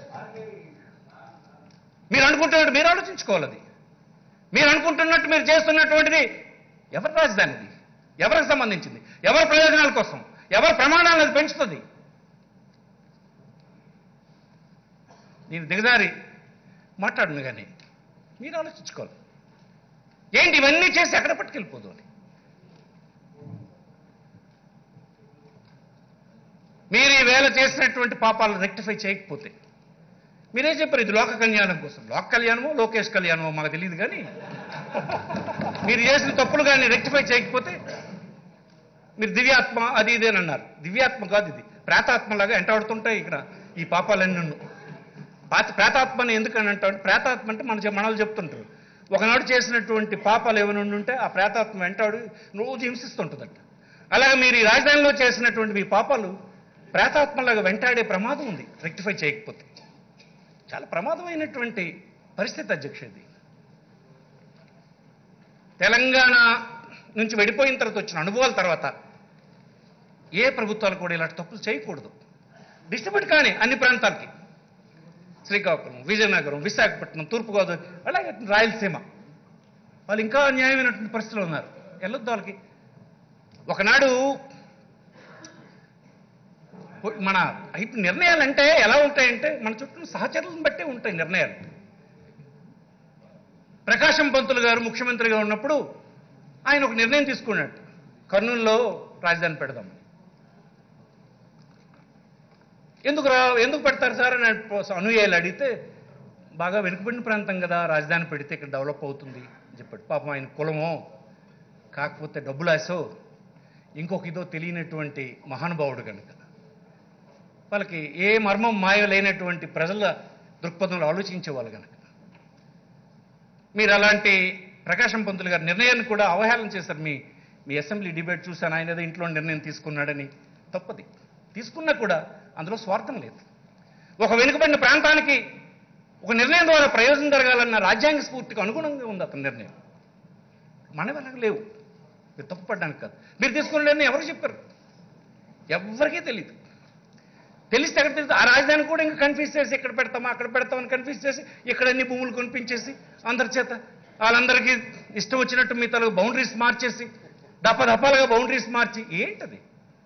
Speaker 1: మీరు అనుకుంటున్నట్టు మీరు ఆలోచించుకోవాలి అది మీరు అనుకుంటున్నట్టు మీరు చేస్తున్నటువంటిది ఎవరి రాజధాని ఇది ఎవరికి సంబంధించింది ఎవరి ప్రయోజనాల కోసం ఎవరి ప్రమాణాలను అది పెంచుతుంది నేను దిగజారి మాట్లాడను కానీ మీరు ఆలోచించుకోవాలి ఏంటి ఇవన్నీ చేసి ఎక్కడ పట్టుకెళ్ళిపోదు అని మీరు ఈ వేళ చేసినటువంటి పాపాలను రెక్టిఫై చేయకపోతే మీరే చెప్పారు ఇది లోక కళ్యాణం కోసం లోక కళ్యాణమో లోకేష్ కళ్యాణమో మాకు తెలియదు కానీ మీరు చేసిన తప్పులు కానీ రెక్టిఫై చేయకపోతే మీరు దివ్యాత్మ అది ఇది అని అన్నారు దివ్యాత్మ కాదు ఇది ప్రేతాత్మలాగా ఎంటాడుతుంటాయి ఇక్కడ ఈ పాపాలన్నీ నన్ను పాత ప్రేతాత్మని ఎందుకని అంటాడు ప్రేతాత్మ అంటే మన మనలు చెప్తుంటారు ఒకనాడు చేసినటువంటి పాపాలు ఏమైనా ఉంటే ఆ ప్రేతాత్మ వెంటాడు రోజు హింసిస్తుంటుందట అలాగే మీరు ఈ రాజధానిలో చేసినటువంటి మీ పాపాలు ప్రేతాత్మలాగా వెంటాడే ప్రమాదం ఉంది రెక్టిఫై చేయకపోతే చాలా ప్రమాదమైనటువంటి పరిస్థితి అధ్యక్ష ఇది తెలంగాణ నుంచి వెళ్ళిపోయిన తర్వాత వచ్చిన అనుభవాల తర్వాత ఏ ప్రభుత్వాలు కూడా ఇలాంటి తప్పులు చేయకూడదు డిస్ట్రిబ్యూట్ కానీ అన్ని ప్రాంతాలకి శ్రీకాకుళం విజయనగరం విశాఖపట్నం తూర్పుగోదావరి అలాగే రాయలసీమ వాళ్ళు ఇంకా అన్యాయమైనటువంటి పరిస్థితులు ఉన్నారు వెళ్ళొద్దు వాళ్ళకి ఒకనాడు మన ఇప్పుడు నిర్ణయాలంటే ఎలా ఉంటాయంటే మన చుట్టూ సహచరులను బట్టే ఉంటాయి నిర్ణయాలు ప్రకాశం పంతులు గారు ముఖ్యమంత్రిగా ఉన్నప్పుడు ఆయన ఒక నిర్ణయం తీసుకున్నాడు కర్నూలులో రాజధాని పెడదాం ఎందుకు రా ఎందుకు పెడతారు సార్ అని అనుయాయులు అడిగితే బాగా వెనుకబడిన ప్రాంతం కదా రాజధాని పెడితే ఇక్కడ డెవలప్ అవుతుంది అని చెప్పాడు పాపం ఆయన కులమో కాకపోతే డబ్బులాసో ఇంకొక ఇదో తెలియనటువంటి మహానుభావుడు కనుక వాళ్ళకి ఏ మర్మం మాయ లేనటువంటి ప్రజల దృక్పథంలో ఆలోచించేవాళ్ళు కనుక మీరు అలాంటి ప్రకాశం పంతులు గారి నిర్ణయాన్ని కూడా అవహేళన చేశారు మీ మీ అసెంబ్లీ డిబేట్ చూశాను ఆయన ఏదో ఇంట్లో నిర్ణయం తీసుకున్నాడని తప్పది తీసుకున్నా కూడా అందులో స్వార్థం లేదు ఒక వెనుకబడిన ప్రాంతానికి ఒక నిర్ణయం ద్వారా ప్రయోజనం జరగాలన్న రాజ్యాంగ స్ఫూర్తికి అనుగుణంగా ఉంది అతని నిర్ణయం మన వెనక లేవు మీరు తప్పుపడడానికి కాదు మీరు తీసుకున్న నిర్ణయం ఎవరు చెప్పారు ఎవరికీ తెలియదు తెలిస్తే ఎక్కడ తెలుసు ఆ రాజధాని కూడా ఇంకా కన్ఫ్యూజ్ చేసి ఇక్కడ పెడతామా అక్కడ పెడతామని కన్ఫ్యూజ్ చేసి ఇక్కడ అన్ని భూములు కొనిపించేసి అందరి చేత వాళ్ళందరికీ ఇష్టం వచ్చినట్టు మీ తలకు బౌండరీస్ మార్చేసి దప్ప దప్పాలుగా బౌండరీస్ మార్చి ఏంటది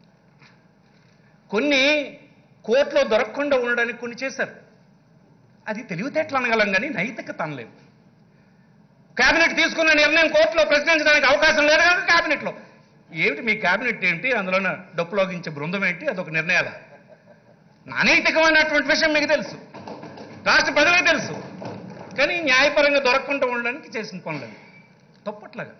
Speaker 1: కొన్ని కోర్టులో దొరకకుండా ఉండడానికి కొన్ని చేశారు అది తెలివితేటలు అనగలం కానీ నైతికత అనలేము కేబినెట్ తీసుకున్న నిర్ణయం కోర్టులో ప్రశ్నించడానికి అవకాశం లేదు కనుక కేబినెట్లో ఏమిటి మీ కేబినెట్ ఏంటి అందులో డప్పు లోగించే బృందం ఏంటి అదొక నిర్ణయాల అనైతికమైనటువంటి విషయం మీకు తెలుసు రాష్ట్ర ప్రజలకు తెలుసు కానీ న్యాయపరంగా దొరకకుండా ఉండడానికి చేసిన పనులని తప్పట్లాగా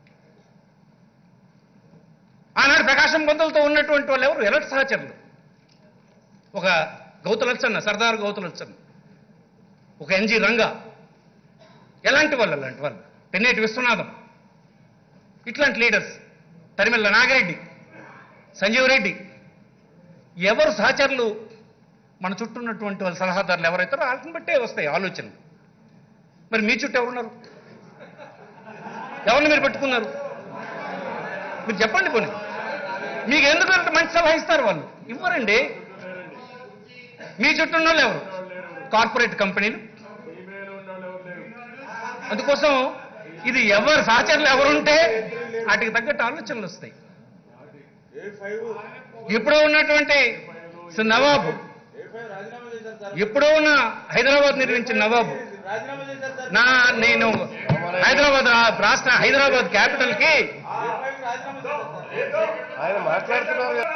Speaker 1: ఆనాడు ప్రకాశం పంతులతో ఉన్నటువంటి వాళ్ళు ఎవరు ఎలటి సహచరులు ఒక గౌతులచ్చన్న సర్దార్ గౌతులచ్చన్న ఒక ఎన్జి రంగా ఎలాంటి వాళ్ళు అలాంటి వాళ్ళు పెన్నేటి విశ్వనాథం ఇట్లాంటి లీడర్స్ తరిమెల్ల నాగిరెడ్డి సంజీవ్ రెడ్డి ఎవరు సహచరులు మన చుట్టూ ఉన్నటువంటి వాళ్ళ సలహాదారులు ఎవరైతారో వాళ్ళని బట్టే వస్తాయి ఆలోచనలు మరి మీ చుట్టూ ఎవరున్నారు ఎవరిని మీరు పెట్టుకున్నారు మీరు చెప్పండి పోనీ మీకు ఎందుకు అంత మంచి సలహా ఇస్తారు వాళ్ళు ఇవ్వరండి మీ చుట్టూ ఉన్న వాళ్ళు ఎవరు కార్పొరేట్ కంపెనీలు అందుకోసం ఇది ఎవరు సహచరులు ఎవరుంటే వాటికి తగ్గట్టు ఆలోచనలు వస్తాయి
Speaker 3: ఏ ఫైవ్
Speaker 1: ఎప్పుడో ఉన్నటువంటి స- నవాబు
Speaker 3: ఏ ఫైవ్ రాజీనామా చేశారు సార్
Speaker 1: ఎప్పుడో ఉన్న హైదరాబాద్ నిర్మించిన నవాబు
Speaker 3: రాజీనామా చేశారు సార్
Speaker 1: నా నేను హైదరాబాద్ రా- రాష్ట్ర హైదరాబాద్ క్యాపిటల్ కి
Speaker 3: ఆ రాజీనామా చేశారు సార్
Speaker 4: ఆయన మాట్లాడుతున్నారు కదా.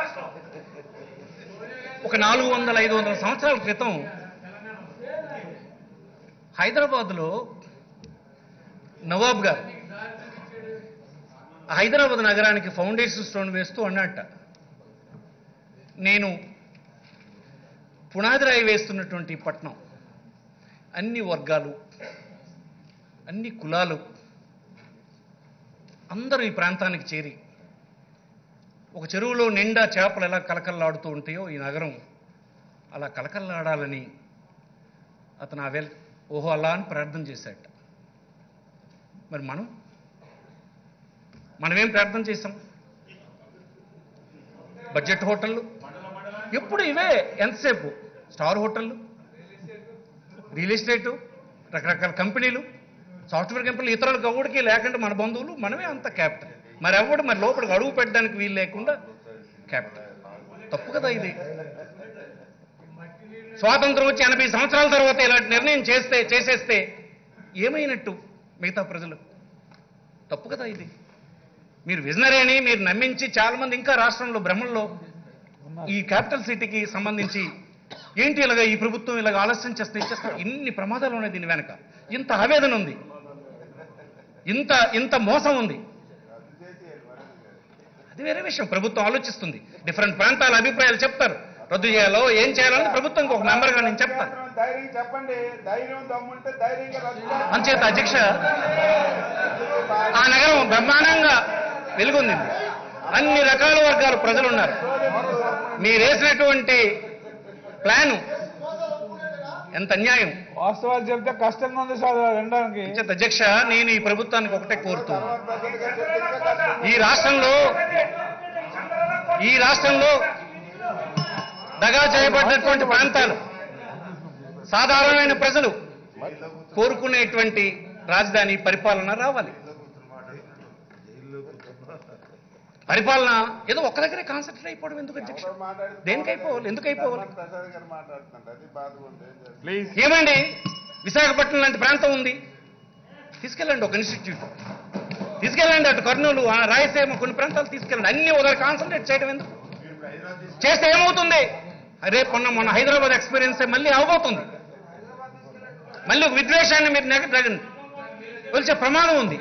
Speaker 1: ఒక నాలుగు వందల ఐదు వందల సంవత్సరాల క్రితం హైదరాబాద్లో నవాబ్ గారు హైదరాబాద్ నగరానికి ఫౌండేషన్ స్టోన్ వేస్తూ అన్నట్ట నేను పునాది రాయి వేస్తున్నటువంటి ఈ పట్టణం అన్ని వర్గాలు అన్ని కులాలు అందరూ ఈ ప్రాంతానికి చేరి ఒక చెరువులో నిండా చేపలు ఎలా కలకల్లాడుతూ ఉంటాయో ఈ నగరం అలా కలకల్లాడాలని అతను ఆ వెల్ ఓహో అలా అని ప్రార్థన చేశాట మరి మనం మనమేం ప్రార్థన చేసాం బడ్జెట్ హోటళ్ళు ఎప్పుడు ఇవే ఎంతసేపు స్టార్ హోటళ్ళు రియల్ ఎస్టేటు రకరకాల కంపెనీలు సాఫ్ట్వేర్ కంపెనీలు ఇతరులకు ఎవరికి లేకుండా మన బంధువులు మనమే అంత క్యాపిటల్ మరి ఎవడు మరి లోపలికి అడుగు పెట్టడానికి వీలు లేకుండా క్యాపిటల్ తప్పు కదా ఇది స్వాతంత్రం వచ్చి ఎనభై సంవత్సరాల తర్వాత ఇలాంటి నిర్ణయం చేస్తే చేసేస్తే ఏమైనట్టు మిగతా ప్రజలు తప్పు కదా ఇది మీరు విజనరీ అని మీరు నమ్మించి చాలా మంది ఇంకా రాష్ట్రంలో భ్రమంలో ఈ క్యాపిటల్ సిటీకి సంబంధించి ఏంటి ఇలాగ ఈ ప్రభుత్వం ఇలాగ ఆలస్యం చేస్తే ఇచ్చేస్తా ఇన్ని ప్రమాదాలు ఉన్నాయి దీని వెనక ఇంత ఆవేదన ఉంది ఇంత ఇంత మోసం ఉంది అది వేరే విషయం ప్రభుత్వం ఆలోచిస్తుంది డిఫరెంట్ ప్రాంతాల అభిప్రాయాలు చెప్తారు రద్దు చేయాలో ఏం చేయాలని ప్రభుత్వం ఒక మెంబర్గా నేను చెప్తాను
Speaker 5: ధైర్యం చెప్పండి ధైర్యం దమ్ముంటే ధైర్యంగా రద్దు చేయండి.
Speaker 1: అంచేత అధ్యక్ష ఆ నగరం బ్రహ్మాండంగా వెలుగొందింది అన్ని రకాల వర్గాల ప్రజలు ఉన్నారు మీరు వేసినటువంటి ప్లాను ఎంత అన్యాయం
Speaker 2: వాస్తవాలు చెప్తే కష్టంగా ఉంది సార్ వినడానికి
Speaker 1: అంచేత అధ్యక్ష నేను ఈ ప్రభుత్వానికి ఒకటే కోరుతున్నాను
Speaker 5: ప్రజలుగా చెప్తే ఇంకా కష్టం.
Speaker 1: ఈ రాష్ట్రంలో ఈ రాష్ట్రంలో దగా చేయబడినటువంటి ప్రాంతాలు సాధారణమైన ప్రజలు కోరుకునేటువంటి రాజధాని పరిపాలన రావాలి పరిపాలన ఏదో ఒక్క దగ్గరే కాన్సన్ట్రేట్ అయిపోవడం ఎందుకు అధ్యక్ష
Speaker 5: ఎవరు మాట్లాడితే
Speaker 1: దేనికి అయిపోవాలి ఎందుకు అయిపోవాలి
Speaker 5: ప్రసాద్ గారు మాట్లాడుతున్నారు అది బాధగా ఉంది ఏం చేస్తాం?
Speaker 4: ప్లీజ్
Speaker 1: ఏమండి విశాఖపట్నం లాంటి ప్రాంతం ఉంది తీసుకెళ్ళండి ఒక ఇన్స్టిట్యూట్ తీసుకెళ్ళండి అటు కర్నూలు ఆ రాయలసీమ కొన్ని ప్రాంతాలు తీసుకెళ్ళండి అన్ని ఒకరు కాన్సన్ట్రేట్ చేయడం ఎందుకు చేస్తే ఏమవుతుంది రేపు మొన్న మొన్న హైదరాబాద్ ఎక్స్పీరియన్స్ మళ్ళీ అవబోతుంది మళ్ళీ ఒక విద్వేషాన్ని మీరు నెగ కొలిచే ప్రమాదం ఉంది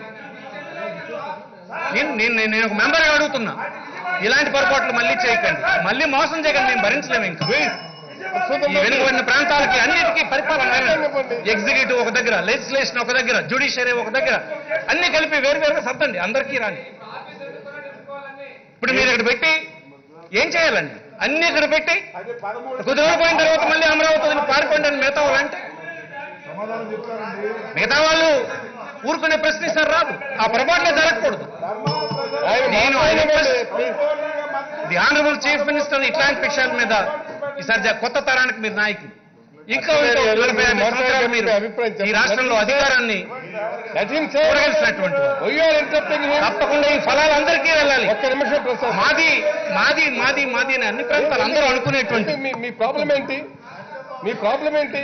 Speaker 1: నేను నేను నేను నేను ఒక మెంబర్గా అడుగుతున్నా ఇలాంటి పొరపాట్లు మళ్ళీ చేయకండి మళ్ళీ మోసం చేయకండి మేము భరించలేము ఇంకా ఈ వెనుకబడిన ప్రాంతాలకి అన్నిటికీ పరిపాలన ఎగ్జిక్యూటివ్ ఒక దగ్గర లెజిస్లేషన్ ఒక దగ్గర జ్యుడిషియరీ ఒక దగ్గర అన్ని కలిపి వేరు వేరుగా సర్దండి అందరికీ రాండి ఇప్పుడు మీరు ఇక్కడ పెట్టి ఏం చేయాలండి అన్ని ఇక్కడ పెట్టి
Speaker 5: అది పదమూడు
Speaker 1: కొద్ది రోజులు పోయిన తర్వాత మళ్ళీ అమరావతి వదిలి పారిపోండి అని మిగతా వాళ్ళు అంటే
Speaker 2: సమాధానం చెప్తారండి
Speaker 1: మిగతా వాళ్ళు ఊరుకునే ప్రశ్నిస్తారు రాదు ఆ పొరపాట్లే జరగకూడదు
Speaker 5: ధర్మాలు ప్రజలు
Speaker 4: ఆయన
Speaker 1: నేను ఆయన
Speaker 4: మాట్లాడండి, ప్లీజ్
Speaker 5: సంపూర్ణంగా మద్దతు
Speaker 1: ది ఆనరబుల్ చీఫ్ మినిస్టర్ ఇట్లాంటి విషయాల మీద ఈసారి జ- కొత్త తరానికి మీరు నాయకులు ఇంకా ఇంకా ఒక నలభై యాభై సంవత్సరాలు మీరు ఈ రాష్ట్రంలో అధికారాన్ని
Speaker 4: Let him say.
Speaker 1: చూడగలిసినటువంటి వారు.
Speaker 4: Why you are interrupting him?
Speaker 1: తప్పకుండా ఈ ఫలాలు అందరికీ వెళ్ళాలి
Speaker 4: ఒక్క నిమిషం ప్రసాద్
Speaker 1: మాది మాది మాది మాది అని అన్ని ప్రాంతాలు అందరూ అనుకునేటువంటి
Speaker 4: మీ మీ ప్రాబ్లం ఏంటి మీ ప్రాబ్లం ఏంటి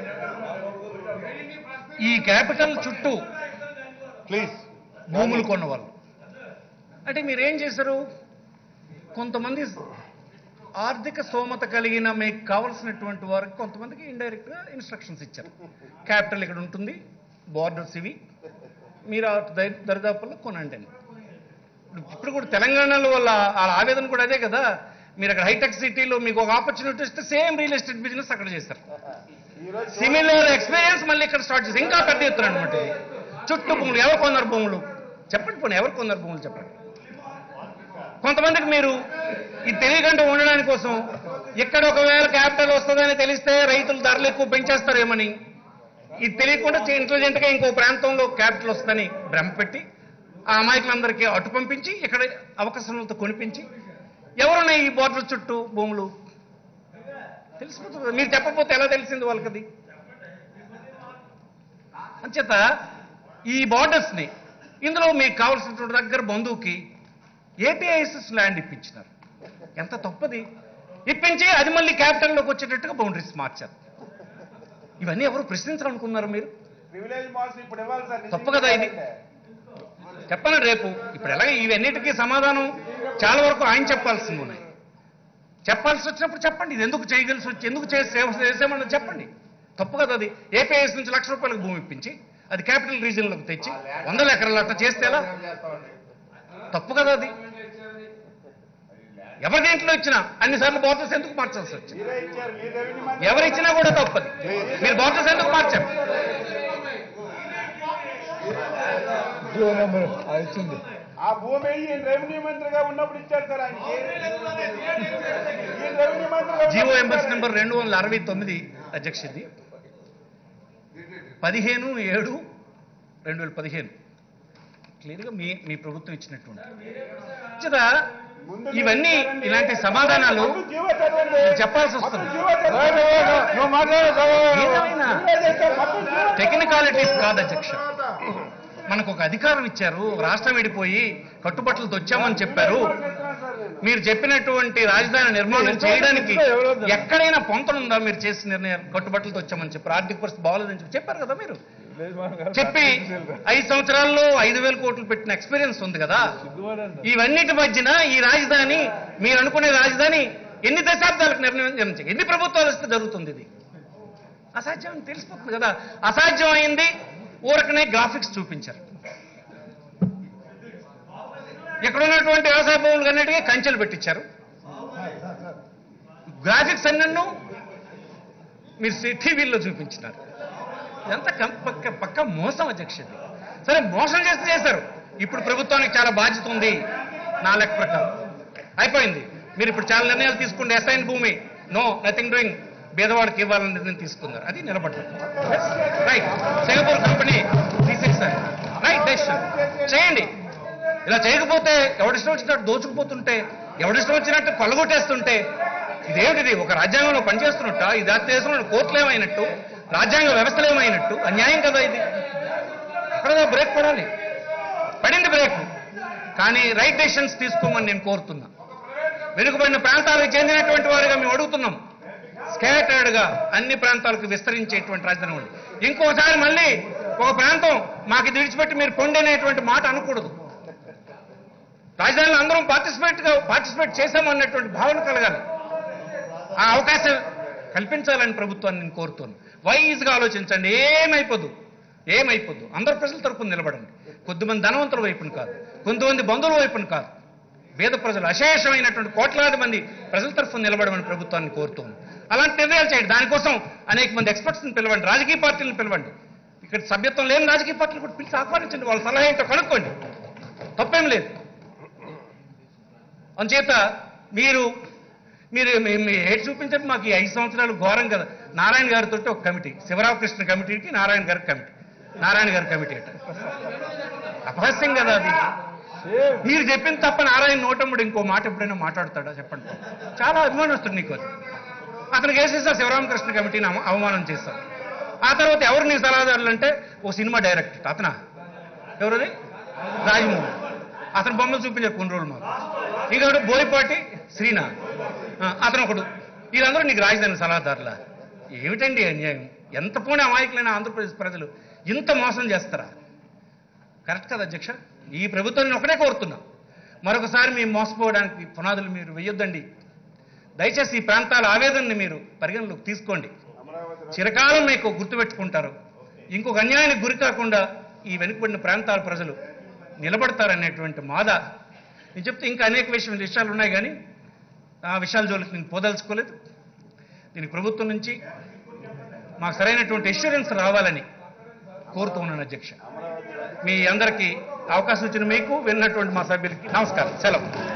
Speaker 1: ఈ క్యాపిటల్ చుట్టూ
Speaker 4: ప్లీజ్
Speaker 1: భూములు కొన్నవాళ్ళు అంటే మీరు ఏం చేశారు కొంతమంది ఆర్థిక స్తోమత కలిగిన మీకు కావలసినటువంటి వారికి కొంతమందికి ఇండైరెక్ట్గా ఇన్స్ట్రక్షన్స్ ఇచ్చారు క్యాపిటల్ ఇక్కడ ఉంటుంది బార్డర్స్ ఇవి మీరు ఆ దరి- దరిదాపుల్లో కొనండి అని ఇప్పుడు కూడా తెలంగాణలో వాళ్ళ వాళ్ళ ఆవేదన కూడా అదే కదా మీరు అక్కడ హైటెక్ సిటీలో మీకు ఒక ఆపర్చునిటీ ఇస్తే సేమ్ రియల్ ఎస్టేట్ బిజినెస్ అక్కడ చేస్తారు
Speaker 5: ఈరోజు
Speaker 1: సిమిలర్ ఎక్స్పీరియన్స్ మళ్ళీ ఇక్కడ స్టార్ట్ చేసి ఇంకా పెద్ద ఎత్తున అనమాట ఇది చుట్టూ భూములు ఎవరు కొన్నారు భూములు చెప్పండి పోనీ ఎవరు కొన్నారు భూములు చెప్పండి కొంతమందికి మీరు ఇది తెలియకుండా ఉండడానికి కోసం ఇక్కడ ఒకవేళ క్యాపిటల్ వస్తుందని తెలిస్తే రైతులు ధరలు ఎక్కువ పెంచేస్తారేమని ఇది తెలియకుండా ఇంటెలిజెంట్ గా ఇంకో ప్రాంతంలో క్యాపిటల్ వస్తుందని భ్రమ పెట్టి ఆ అమాయకులందరికీ అటు పంపించి ఇక్కడ అవకాశాలతో కొనిపించి ఎవరున్నాయి ఈ బోర్డర్ చుట్టూ భూములు తెలిసిపోతుంది కదా. మీరు చెప్పకపోతే ఎలా తెలిసింది వాళ్ళకది అంచేత ఈ బార్డర్స్ ని ఇందులో మీకు కావాల్సినటువంటి దగ్గర బంధువుకి ఏపీఐఎస్ఎస్ ల్యాండ్ ఇప్పించినారు ఎంత తప్పది ఇప్పించి అది మళ్ళీ క్యాపిటల్లోకి వచ్చేటట్టుగా బౌండరీస్ మార్చారు ఇవన్నీ ఎవరు ప్రశ్నించాలనుకున్నారు మీరు
Speaker 5: ప్రివిలేజ్ మాల్స్ ఇప్పుడు ఇవ్వాలి సార్
Speaker 1: తప్పు కదా ఇది? చెప్పను రేపు ఇప్పుడు ఎలాగ ఇవన్నిటికీ సమాధానం చాలా వరకు ఆయన చెప్పాల్సింది ఉన్నాయి చెప్పాల్సి వచ్చినప్పుడు చెప్పండి ఇది ఎందుకు చేయగలిసి వచ్చి ఎందుకు చేసి సేవ చేసామన్నది చెప్పండి తప్పు కదా అది ఏపీఎస్ నుంచి లక్ష రూపాయలకు భూమి ఇప్పించి అది క్యాపిటల్ రీజియన్లోకి తెచ్చి వందల ఎకరాలు అట్లా చేస్తే ఎలా తప్పు కదా అది ఎవరి దేంట్లో ఇచ్చినా అన్నిసార్లు బోర్డర్స్ ఎందుకు మార్చాల్సి వచ్చింది
Speaker 5: మీరే ఇచ్చారు మీ రెవెన్యూ మంత్రి
Speaker 1: ఎవరు ఇచ్చినా కూడా తప్పది మీరు బోర్డర్స్ ఎందుకు మార్చారు
Speaker 2: జియో నెంబర్ అది ఇచ్చింది
Speaker 5: ఆ భూమి ఈయన రెవెన్యూ మంత్రిగా ఉన్నప్పుడు ఇచ్చారు సార్ ఆయనకి ఈయన రెవెన్యూ మంత్రిగా
Speaker 1: జియో
Speaker 5: ఉన్నప్పుడు
Speaker 1: ఎంబర్స్
Speaker 5: ఇచ్చారు.
Speaker 1: నెంబర్ రెండు వందల అరవై తొమ్మిది అధ్యక్షుడి పదిహేను ఏడు రెండు వేల పదిహేను క్లియర్గా మీ మీ ప్రభుత్వం ఇచ్చినటువంటి చేత
Speaker 5: ముందు
Speaker 1: ఇవన్నీ
Speaker 5: చదవండి.
Speaker 1: ఇలాంటి సమాధానాలు
Speaker 5: ముందు జీవో చదవండి.
Speaker 1: చెప్పాల్సి వస్తుంది.
Speaker 5: మొత్తం జీవో చదవండి.
Speaker 2: నువ్వు మాట్లాడు
Speaker 1: ఏదేమైనా
Speaker 5: మీరే చేశారు. మొత్తం జీవో
Speaker 1: టెక్నికాలిటీస్ కాదు అధ్యక్ష మనకు ఒక అధికారం ఇచ్చారు రాష్ట్రం విడిపోయి కట్టుబట్టలతో వచ్చామని చెప్పారు
Speaker 5: చేస్తున్నారు సార్ నేను.
Speaker 1: మీరు చెప్పినటువంటి రాజధాని నిర్మాణం చేయడానికి ఎక్కడైనా పొంతనుందా మీరు చేసిన నిర్ణయం కట్టుబట్టలతో వచ్చామని చెప్పారు ఆర్థిక పరిస్థితి బాగోలేదని చెప్పి చెప్పారు కదా మీరు చెప్పి ఐదు సంవత్సరాల్లో ఐదు వేల కోట్లు పెట్టిన ఎక్స్పీరియన్స్ ఉంది కదా ఇవన్నిటి మధ్యన ఈ రాజధాని మీరు అనుకునే రాజధాని ఎన్ని దశాబ్దాలకు నిర్ణయం చేయ- ఎన్ని ప్రభుత్వాలు వస్తే జరుగుతుంది ఇది అసాధ్యం అని తెలిసిపోతుంది కదా అసాధ్యం అయింది ఊరకనే గ్రాఫిక్స్ చూపించారు ఇక్కడ ఉన్నటువంటి వ్యవసాయ భూములు అన్నిటికీ కంచెలు పెట్టించారు గ్రాఫిక్స్ అన్నన్ను మీరు సి- టీవీల్లో చూపించినారు ఇదంతా కం- పక్క పక్క మోసం అధ్యక్షుడి సరే మోసం చేస్తే చేశారు ఇప్పుడు ప్రభుత్వానికి చాలా బాధ్యత ఉంది నా లెక్క ప్రకారం అయిపోయింది మీరు ఇప్పుడు చాలా నిర్ణయాలు తీసుకుంటే ఎస్ఐన్ భూమి నో నథింగ్ డూయింగ్ పేదవాడికి ఇవ్వాలని నిర్ణయం తీసుకున్నారు అది నిలబడ్డారు రైట్ సింగపూర్ కంపెనీ తీసేసారు రైట్ డెసిషన్ చేయండి ఇలా చేయకపోతే ఎవడిష్టం వచ్చినట్టు దోచుకుపోతుంటే ఎవడిష్టం వచ్చినట్టు కొల్లగొట్టేస్తుంటే ఇదేమిటిది ఒక రాజ్యాంగంలో పనిచేస్తున్నట్ట ఈ దేశంలో కోర్టులు ఏమైనట్టు రాజ్యాంగ వ్యవస్థలు ఏమైనట్టు అన్యాయం కదా ఇది అక్కడ బ్రేక్ పడాలి పడింది బ్రేక్ కానీ రైట్ డెసిషన్స్ తీసుకోమని నేను కోరుతున్నా వెనుకబడిన ప్రాంతాలకు చెందినటువంటి వారిగా మేము అడుగుతున్నాం స్కేటర్డ్ గా అన్ని ప్రాంతాలకు విస్తరించేటువంటి రాజధాని ఉంది ఇంకోసారి మళ్ళీ ఒక ప్రాంతం మాకు ఇది విడిచిపెట్టి మీరు పొండి అనేటువంటి మాట అనకూడదు రాజధానిలో అందరం పార్టిసిపేట్ గా పార్టిసిపేట్ చేశామన్నటువంటి భావన కలగాలి ఆ అవకాశం కల్పించాలని ప్రభుత్వాన్ని నేను కోరుతున్నాను వైజ్గా ఆలోచించండి ఏమైపోదు ఏమైపోదు అందరు ప్రజల తరపున నిలబడండి కొద్దిమంది ధనవంతుల వైపున కాదు కొంతమంది బంధువుల వైపున కాదు పేద ప్రజలు అశేషమైనటువంటి కోట్లాది మంది ప్రజల తరఫున నిలబడమని ప్రభుత్వాన్ని కోరుతున్నాను అలాంటి నిర్ణయాలు చేయండి దానికోసం అనేక మంది ఎక్స్పర్ట్స్ని పిలవండి రాజకీయ పార్టీలను పిలవండి ఇక్కడ సభ్యత్వం లేని రాజకీయ పార్టీలు కూడా పిలిచి ఆహ్వానించండి వాళ్ళ సలహా ఏంటో కనుక్కోండి తప్పేం లేదు అందుచేత మీరు మీరు మీ- మీ ఏడు చూపించండి మాకు ఈ ఐదు సంవత్సరాలు ఘోరం కదా నారాయణ గారితో ఒక కమిటీ శివరామకృష్ణ కమిటీకి నారాయణ గారి కమిటీ నారాయణ గారి కమిటీ అట అపహాస్యం కదా అది మీరు చెప్పింది తప్ప నారాయణ నోటమ్ముడు ఇంకో మాట ఎప్పుడైనా మాట్లాడతాడా చెప్పండి చాలా అభిమానం వస్తుంది నీకు అది అతనికి వేసేసారు శివరామకృష్ణ కమిటీని అవ- అవమానం చేశారు ఆ తర్వాత ఎవరు నీ సలహాదారులు అంటే ఓ సినిమా డైరెక్టర్ అతనా ఎవరది రాజమౌళి అతను బొమ్మలు చూపించారు కొన్ని రోజులు మాకు ఇంకొకటి బోయపాటి శ్రీనాథ్ ఆ, అతను ఒకడు వీళ్ళందరూ నీకు రాజధాని సలహాదారులా ఏమిటండి ఈ అన్యాయం ఎంత పోనీ అమాయకులైన ఆంధ్రప్రదేశ్ ప్రజలు ఇంత మోసం చేస్తారా కరెక్ట్ కదా అధ్యక్ష ఈ ప్రభుత్వాన్ని ఒకటే కోరుతున్నా మరొకసారి మేము మోసపోవడానికి పునాదులు మీరు వేయొద్దండి దయచేసి ఈ ప్రాంతాల ఆవేదనని మీరు పరిగణలోకి తీసుకోండి చిరకాలం మీకు గుర్తుపెట్టుకుంటారు ఇంకొక అన్యాయానికి గురి కాకుండా ఈ వెనుకబడిన ప్రాంతాల ప్రజలు నిలబడతారనేటువంటి మాద నేను చెప్తే ఇంకా అనేక విషయం విషయాలు ఉన్నాయి కానీ ఆ విషయాల జోలికి నేను పోదలుచుకోలేదు దీనికి ప్రభుత్వం నుంచి మాకు సరైనటువంటి ఎష్యూరెన్స్ రావాలని కోరుతూ ఉన్నాను అధ్యక్ష మీ అందరికీ అవకాశం ఇచ్చిన మీకు విన్నటువంటి మా సభ్యులకి నమస్కారం సెలవు